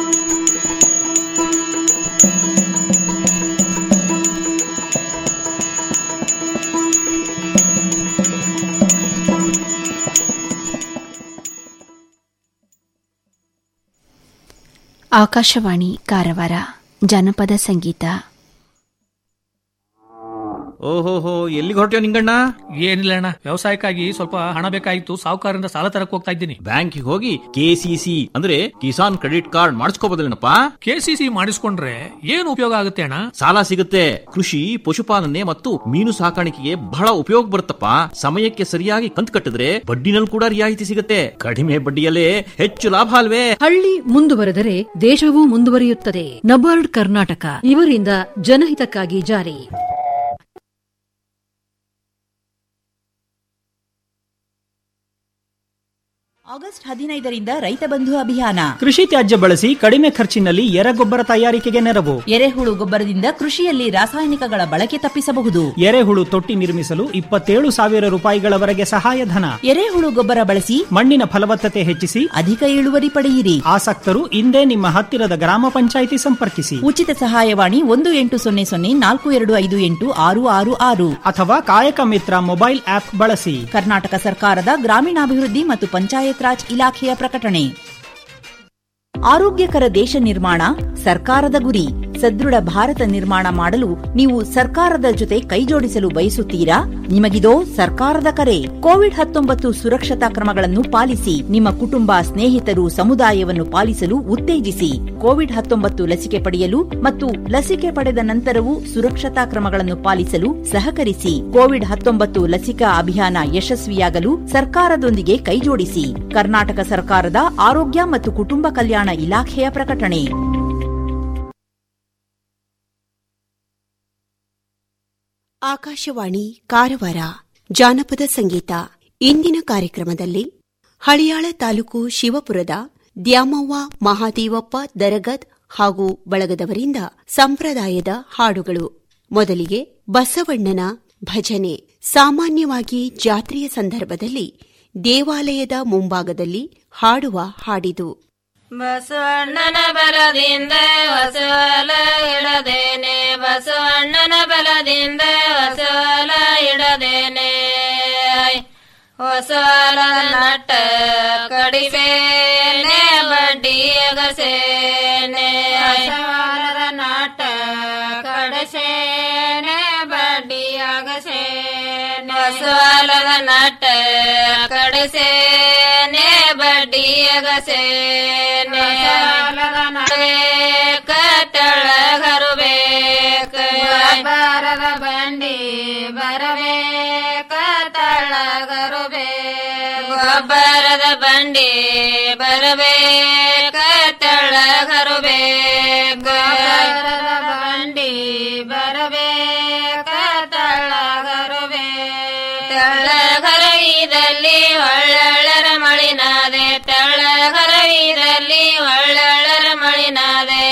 ಆಕಾಶವಾಣಿ ಕಾರವಾರ ಜನಪದ ಸಂಗೀತ ಓಹೋಹೋ ಎಲ್ಲಿಗೆ ಹೊರಟ್ಯೋ ನಿಂಗಣ್ಣ ಏನಿಲ್ಲ ಅಣ್ಣ ವ್ಯವಸಾಯಕ್ಕಾಗಿ ಸ್ವಲ್ಪ ಹಣ ಬೇಕಾಗಿತ್ತು ಸಾಹುಕಾರರಿಂದ ಸಾಲ ತರಕ್ ಹೋಗ್ತಾ ಇದ್ದೀನಿ ಬ್ಯಾಂಕಿಗೆ ಹೋಗಿ ಕೆಸಿಸಿ ಅಂದ್ರೆ ಕಿಸಾನ್ ಕ್ರೆಡಿಟ್ ಕಾರ್ಡ್ ಮಾಡಿಸ್ಕೋಬೋದಲ್ಲೇನಪ್ಪ ಕೆಸಿಸಿ ಮಾಡಿಸ್ಕೊಂಡ್ರೆ ಏನು ಉಪಯೋಗ ಆಗುತ್ತೆ ಅಣ್ಣ ಸಾಲ ಸಿಗುತ್ತೆ ಕೃಷಿ ಪಶುಪಾಲನೆ ಮತ್ತು ಮೀನು ಸಾಕಾಣಿಕೆಗೆ ಬಹಳ ಉಪಯೋಗ ಬರುತ್ತಪ್ಪ ಸಮಯಕ್ಕೆ ಸರಿಯಾಗಿ ಕಂತು ಕಟ್ಟಿದ್ರೆ ಬಡ್ಡಿನಲ್ಲಿ ಕೂಡ ರಿಯಾಯಿತಿ ಸಿಗುತ್ತೆ ಕಡಿಮೆ ಬಡ್ಡಿಯಲ್ಲೇ ಹೆಚ್ಚು ಲಾಭ ಅಲ್ವೇ ಹಳ್ಳಿ ಮುಂದುವರೆದರೆ ದೇಶವೂ ಮುಂದುವರಿಯುತ್ತದೆ ನಬಾರ್ಡ್ ಕರ್ನಾಟಕ ಇವರಿಂದ ಜನಹಿತಕ್ಕಾಗಿ ಜಾರಿ ಆಗಸ್ಟ್ ಹದಿನೈದರಿಂದ ರೈತ ಬಂಧು ಅಭಿಯಾನ ಕೃಷಿ ತ್ಯಾಜ್ಯ ಬಳಸಿ ಕಡಿಮೆ ಖರ್ಚಿನಲ್ಲಿ ಎರೆಗೊಬ್ಬರ ತಯಾರಿಕೆಗೆ ನೆರವು ಎರೆಹುಳು ಗೊಬ್ಬರದಿಂದ ಕೃಷಿಯಲ್ಲಿ ರಾಸಾಯನಿಕಗಳ ಬಳಕೆ ತಪ್ಪಿಸಬಹುದು ಎರೆಹುಳು ತೊಟ್ಟಿ ನಿರ್ಮಿಸಲು ಇಪ್ಪತ್ತೇಳು ಸಾವಿರ ರೂಪಾಯಿಗಳವರೆಗೆ ಸಹಾಯಧನ ಎರೆಹುಳು ಗೊಬ್ಬರ ಬಳಸಿ ಮಣ್ಣಿನ ಫಲವತ್ತತೆ ಹೆಚ್ಚಿಸಿ ಅಧಿಕ ಇಳುವರಿ ಪಡೆಯಿರಿ ಆಸಕ್ತರು ಇಂದೇ ನಿಮ್ಮ ಹತ್ತಿರದ ಗ್ರಾಮ ಪಂಚಾಯಿತಿ ಸಂಪರ್ಕಿಸಿ ಉಚಿತ ಸಹಾಯವಾಣಿ ಒಂದು ಎಂಟು ಸೊನ್ನೆ ಸೊನ್ನೆ ನಾಲ್ಕು ಎರಡು ಐದು ಎಂಟು ಆರು ಆರು ಆರು ಅಥವಾ ಕಾಯಕ ಮಿತ್ರ ಮೊಬೈಲ್ ಆಪ್ ಬಳಸಿ ಕರ್ನಾಟಕ ಸರ್ಕಾರದ ಗ್ರಾಮೀಣಾಭಿವೃದ್ಧಿ ಮತ್ತು ಪಂಚಾಯತ್ ರಾಜ್ ಇಲಾಖೆಯ ಪ್ರಕಟಣೆ ಆರೋಗ್ಯಕರ ದೇಶ ನಿರ್ಮಾಣ ಸರ್ಕಾರದ ಗುರಿ ಸದೃಢ ಭಾರತ ನಿರ್ಮಾಣ ಮಾಡಲು ನೀವು ಸರ್ಕಾರದ ಜೊತೆ ಕೈಜೋಡಿಸಲು ಬಯಸುತ್ತೀರಾ ನಿಮಗಿದೋ ಸರ್ಕಾರದ ಕರೆ ಕೋವಿಡ್ ಹತ್ತೊಂಬತ್ತು ಸುರಕ್ಷತಾ ಕ್ರಮಗಳನ್ನು ಪಾಲಿಸಿ ನಿಮ್ಮ ಕುಟುಂಬ ಸ್ನೇಹಿತರು ಸಮುದಾಯವನ್ನು ಪಾಲಿಸಲು ಉತ್ತೇಜಿಸಿ ಕೋವಿಡ್ ಹತ್ತೊಂಬತ್ತು ಲಸಿಕೆ ಪಡೆಯಲು ಮತ್ತು ಲಸಿಕೆ ಪಡೆದ ನಂತರವೂ ಸುರಕ್ಷತಾ ಕ್ರಮಗಳನ್ನು ಪಾಲಿಸಲು ಸಹಕರಿಸಿ ಕೋವಿಡ್ ಹತ್ತೊಂಬತ್ತು ಲಸಿಕಾ ಅಭಿಯಾನ ಯಶಸ್ವಿಯಾಗಲು ಸರ್ಕಾರದೊಂದಿಗೆ ಕೈಜೋಡಿಸಿ ಕರ್ನಾಟಕ ಸರ್ಕಾರದ ಆರೋಗ್ಯ ಮತ್ತು ಕುಟುಂಬ ಕಲ್ಯಾಣ ಇಲಾಖೆಯ ಪ್ರಕಟಣೆ ಆಕಾಶವಾಣಿ ಕಾರವಾರ ಜಾನಪದ ಸಂಗೀತ ಇಂದಿನ ಕಾರ್ಯಕ್ರಮದಲ್ಲಿ ಹಳಿಯಾಳ ತಾಲೂಕು ಶಿವಪುರದ ದ್ಯಾಮವ್ವ ಮಹಾದೇವಪ್ಪ ದರಗದ್ ಹಾಗೂ ಬಳಗದವರಿಂದ ಸಂಪ್ರದಾಯದ ಹಾಡುಗಳು ಮೊದಲಿಗೆ ಬಸವಣ್ಣನ ಭಜನೆ ಸಾಮಾನ್ಯವಾಗಿ ಜಾತ್ರೆಯ ಸಂದರ್ಭದಲ್ಲಿ ದೇವಾಲಯದ ಮುಂಭಾಗದಲ್ಲಿ ಹಾಡುವ ಹಾಡಿದು ಬಸವಣ್ಣನ ಬಲದಿಂದ ಹೊಸವಲ ಇಡದೇನೆ ಬಸವಣ್ಣನ ಬಲದಿಂದ ಹೊಸವಲ ಇಡದೇನೆ ಹೊಸವಲ ನಟ್ಟ ಕಡಿಬೇನೆ ಬಡ್ಡಿ ಅಗಸೇನೆ ಹೊಸವಲದ ನಾಟ ನಟ ಕಡಸೇನೆ ಬಡ್ಡಿಯಗಸೇನೆ ಕತ್ತಳಗರು ಬೇಕ ಬರದ ಬಂಡಿ ಬರಬೇಕ ತಳಗರು ಬೇಕ ಗೊಬ್ಬರದ ಬಂಡಿ ಬರಬೇಕ ತಳಗರು ಬೇಕ ಗೊಬ್ಬರದ ಬಂಡಿ ಬರಬೇಕ ತಳಗರು ಬೇಕ ತಳಗರವಿದಲ್ಲಿ ಹೊಳ್ಳಳರ ಮಳಿನಾದೆ ತಳಗರವಿದಲ್ಲಿ ಹೊಳ್ಳಳರ ಮಳಿನಾದೆ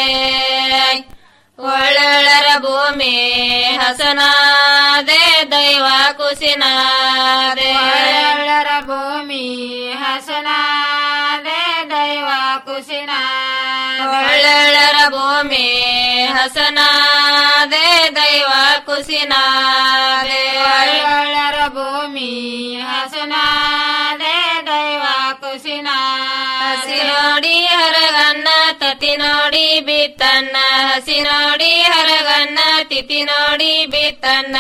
ಒಳ್ಳಳರ ಭೂಮಿ ಹಸನಾದೆ ದೈವ ಕುಸಿನಾದೆ ಒಳ್ಳಳರ ಭೂಮಿ ಹಸನಾದೆ ದೈವ ಕುಸಿನ ಒಳ್ಳಳರ ಭೂಮಿ ಹಸನಾದೆ ದೈವ ಕುಸಿನಾದೆ ಒಳ್ಳಳರ ಭೂಮಿ ಹಸನಾದೆ ದೈವ ಕುಸಿನ ಹಸಿ ನೋಡಿ ಹರಗನ್ನ ತತಿ ನೋಡಿ ಬಿತ್ತನ್ನ ಹಸಿ ನೋಡಿ ಹರಗನ್ನ ತಿಥಿ ನೋಡಿ ಬಿತ್ತನ್ನ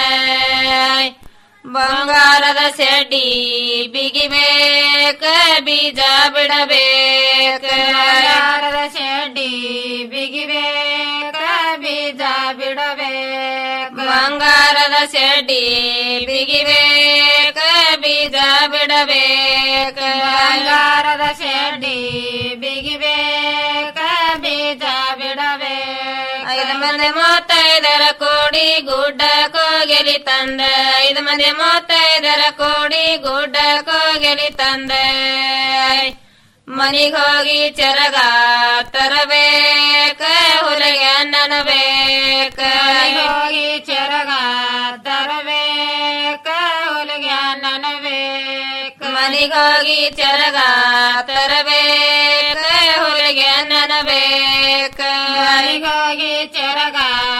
ಬಂಗಾರದ ಸೆಡಿ ಬಿಗಿಬೇಕ ಬೀಜ ಬಿಡಬೇಕ ಬಂಗಾರದ ಸೆಡಿ ಬಿಗಿಬೇಕ ಬೀಜ ಬಿಡಬೇಕ ಬಂಗಾರದ ಸೆಡಿ ಬಿಗಿಬೇಕ ಬೀಜ ಬಿಡಬೇಕ ಬಂಗಾರದ ಸೆಡಿ ಬಿಗಿಬೇಕ ಬೀಜ ಬಿಡಬೇಕ ಐದು ಮಂದಿ ಮೂವತ್ತೈದರ ಕೋಡಿ ಗುಡ್ಡ ಕೋಗೆಲಿ ತಂದ ಐದು ಮಂದಿ ಮೂವತ್ತೈದರ ಕೋಡಿ ಗುಡ್ಡ ಕೋಗೆಲಿ ತಂದ ಮನಿಗ್ ಹೋಗಿ ಚರಗ ತರಬೇಕ ಹುಲಿಗೆ ಅನ್ನನ ಬೇಕ ಹೋಗಿ ಚರಗ ತರಬೇಕ ಹುಲಿಗೆ ಅನ್ನನ ಬೇಕ ಮನಿಗ್ ಹೋಗಿ ಚರಗ ತರಬೇಕ ಹುಲಿಗೆ ಅನ್ನನ ಬೇಕ ಮನಿಗ್ ಹೋಗಿ ಚರಗ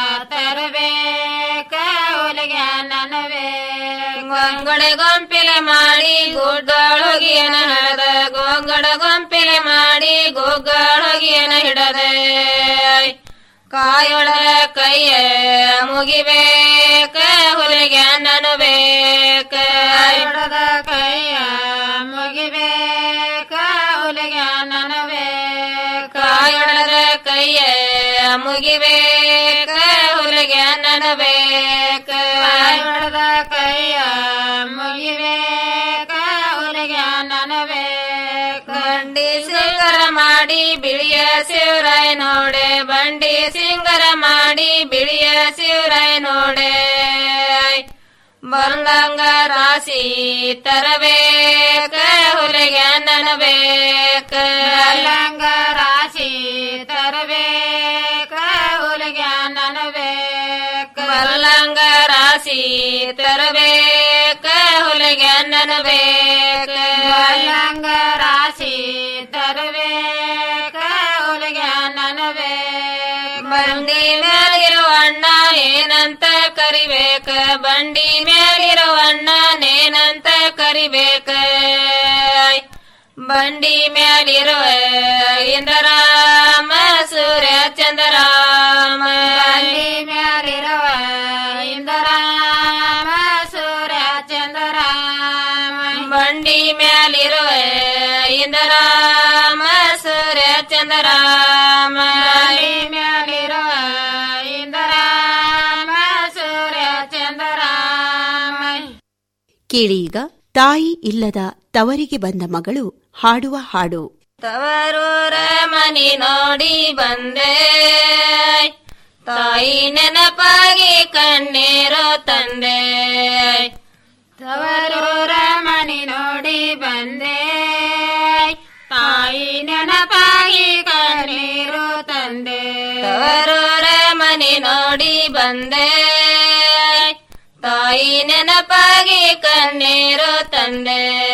ತರಬೇಕ ಹುಲಿಗೆ ಅನ್ನನ ಬೇಕ ಗೊಂಗಡ ಗೊಂಪಿಲೆ ಮಾಡಿ ಗುಡ್ಡೊಳಗಿಯನ ಹಿಡದ ಗೊಂಗಡ ಗೊಂಪಿಲೆ ಮಾಡಿ ಗುಗ್ಗಳೊಗಿಯನ ಹಿಡದ ಕಾಯೊಳ ಕೈಯ ಮುಗಿಬೇಕ ಹುಲಿಗೆ ಅನ್ನನು ಬೇಕ ಕಾಯೊಳದ ಕೈಯ ಮುಗಿಬೇಕ ಹುಲಿಗೆ ಅನ್ನನು ಬೇಕ ಕಾಯೊಳದ ಕೈಯ ಮುಗಿಬೇಕ ಹುಲಿಗೆ ಅನ್ನನು ಬೇಕ ಕಾಯೊಳದ ಕೈಯ ಮುಗಿಬೇಕ ಹುಲಿಗೆ ಅನ್ನನು ಬೇಕ ಬಂಡಿ ಸಿಂಗರ ಮಾಡಿ ಬಿಳಿಯ ಶಿವರಾಯ ನೋಡೆ ಬಂಡಿ ಸಿಂಗರ ಮಾಡಿ ಬಿಳಿಯ ಶಿವರಾಯ ನೋಡೆ ಬಂದಂಗ ರಾಶಿ ತರಬೇಕ ಹುಲಿಗೆ ನನಬೇಕ ಬಂದಂಗ ರಾಶಿ ತರಬೇಕ ಹುಲಿಗೆ ನನಬೇಕ ಬಲ್ಲಂಗ ರಾಶಿ ತರಬೇಕ ಹುಲಿಗೆ ನನಬೇಕ ಬಲ್ಲಂಗ ರಾಶಿ ತರಬೇಕ ಹುಲಿಗೆ ನನಬೇಕ ಬಂಡಿ ಮೇಲಿರುವ ಅಣ್ಣ ಏನಂತ ಕರಿಬೇಕ ಬಂಡಿ ಮೇಲಿರುವ ಅಣ್ಣ ನೇನಂತ ಕರಿಬೇಕ ಬಂಡಿ ಮೇಲಿರುವ ಇಂದ್ರಾಮ ಸೂರ್ಯ ಚಂದ್ರಾಮ ಬಂಡಿ ಮೇಲಿರುವ ಇಂದ್ರಾಮ ಸೂರ್ಯ ಚಂದ್ರಾಮ ಬಂಡಿ ಮೇಲಿರುವ ಇಂದ್ರಾಮ ಸೂರ್ಯ ಚಂದ್ರಾಮ ಬಂಡಿ ಮೇಲಿರುವ ಇಂದ್ರಾಮ ಸೂರ್ಯ ಚಂದ್ರಾಮ ಕೇಳಿ ಈಗ ತಾಯಿ ಇಲ್ಲದ ತವರಿಗೆ ಬಂದ ಮಗಳು ಹಾಡುವ ಹಾಡು ತವರೂರ ಮನಿ ನೋಡಿ ಬಂದೆ ತಾಯಿ ನೆನಪಾಗಿ ಕಣ್ಣೀರು ತಂದೆ ತವರೂರ ಮನಿ ನೋಡಿ ಬಂದೆ ತಾಯಿ ನೆನಪಾಗಿ ಕಣ್ಣೀರು ತಂದೆ ತವರೂರ ಮನಿ ನೋಡಿ ಬಂದೆ ತಾಯಿ ನೆನಪಾಗಿ ಕಣ್ಣೀರು ತಂದೆ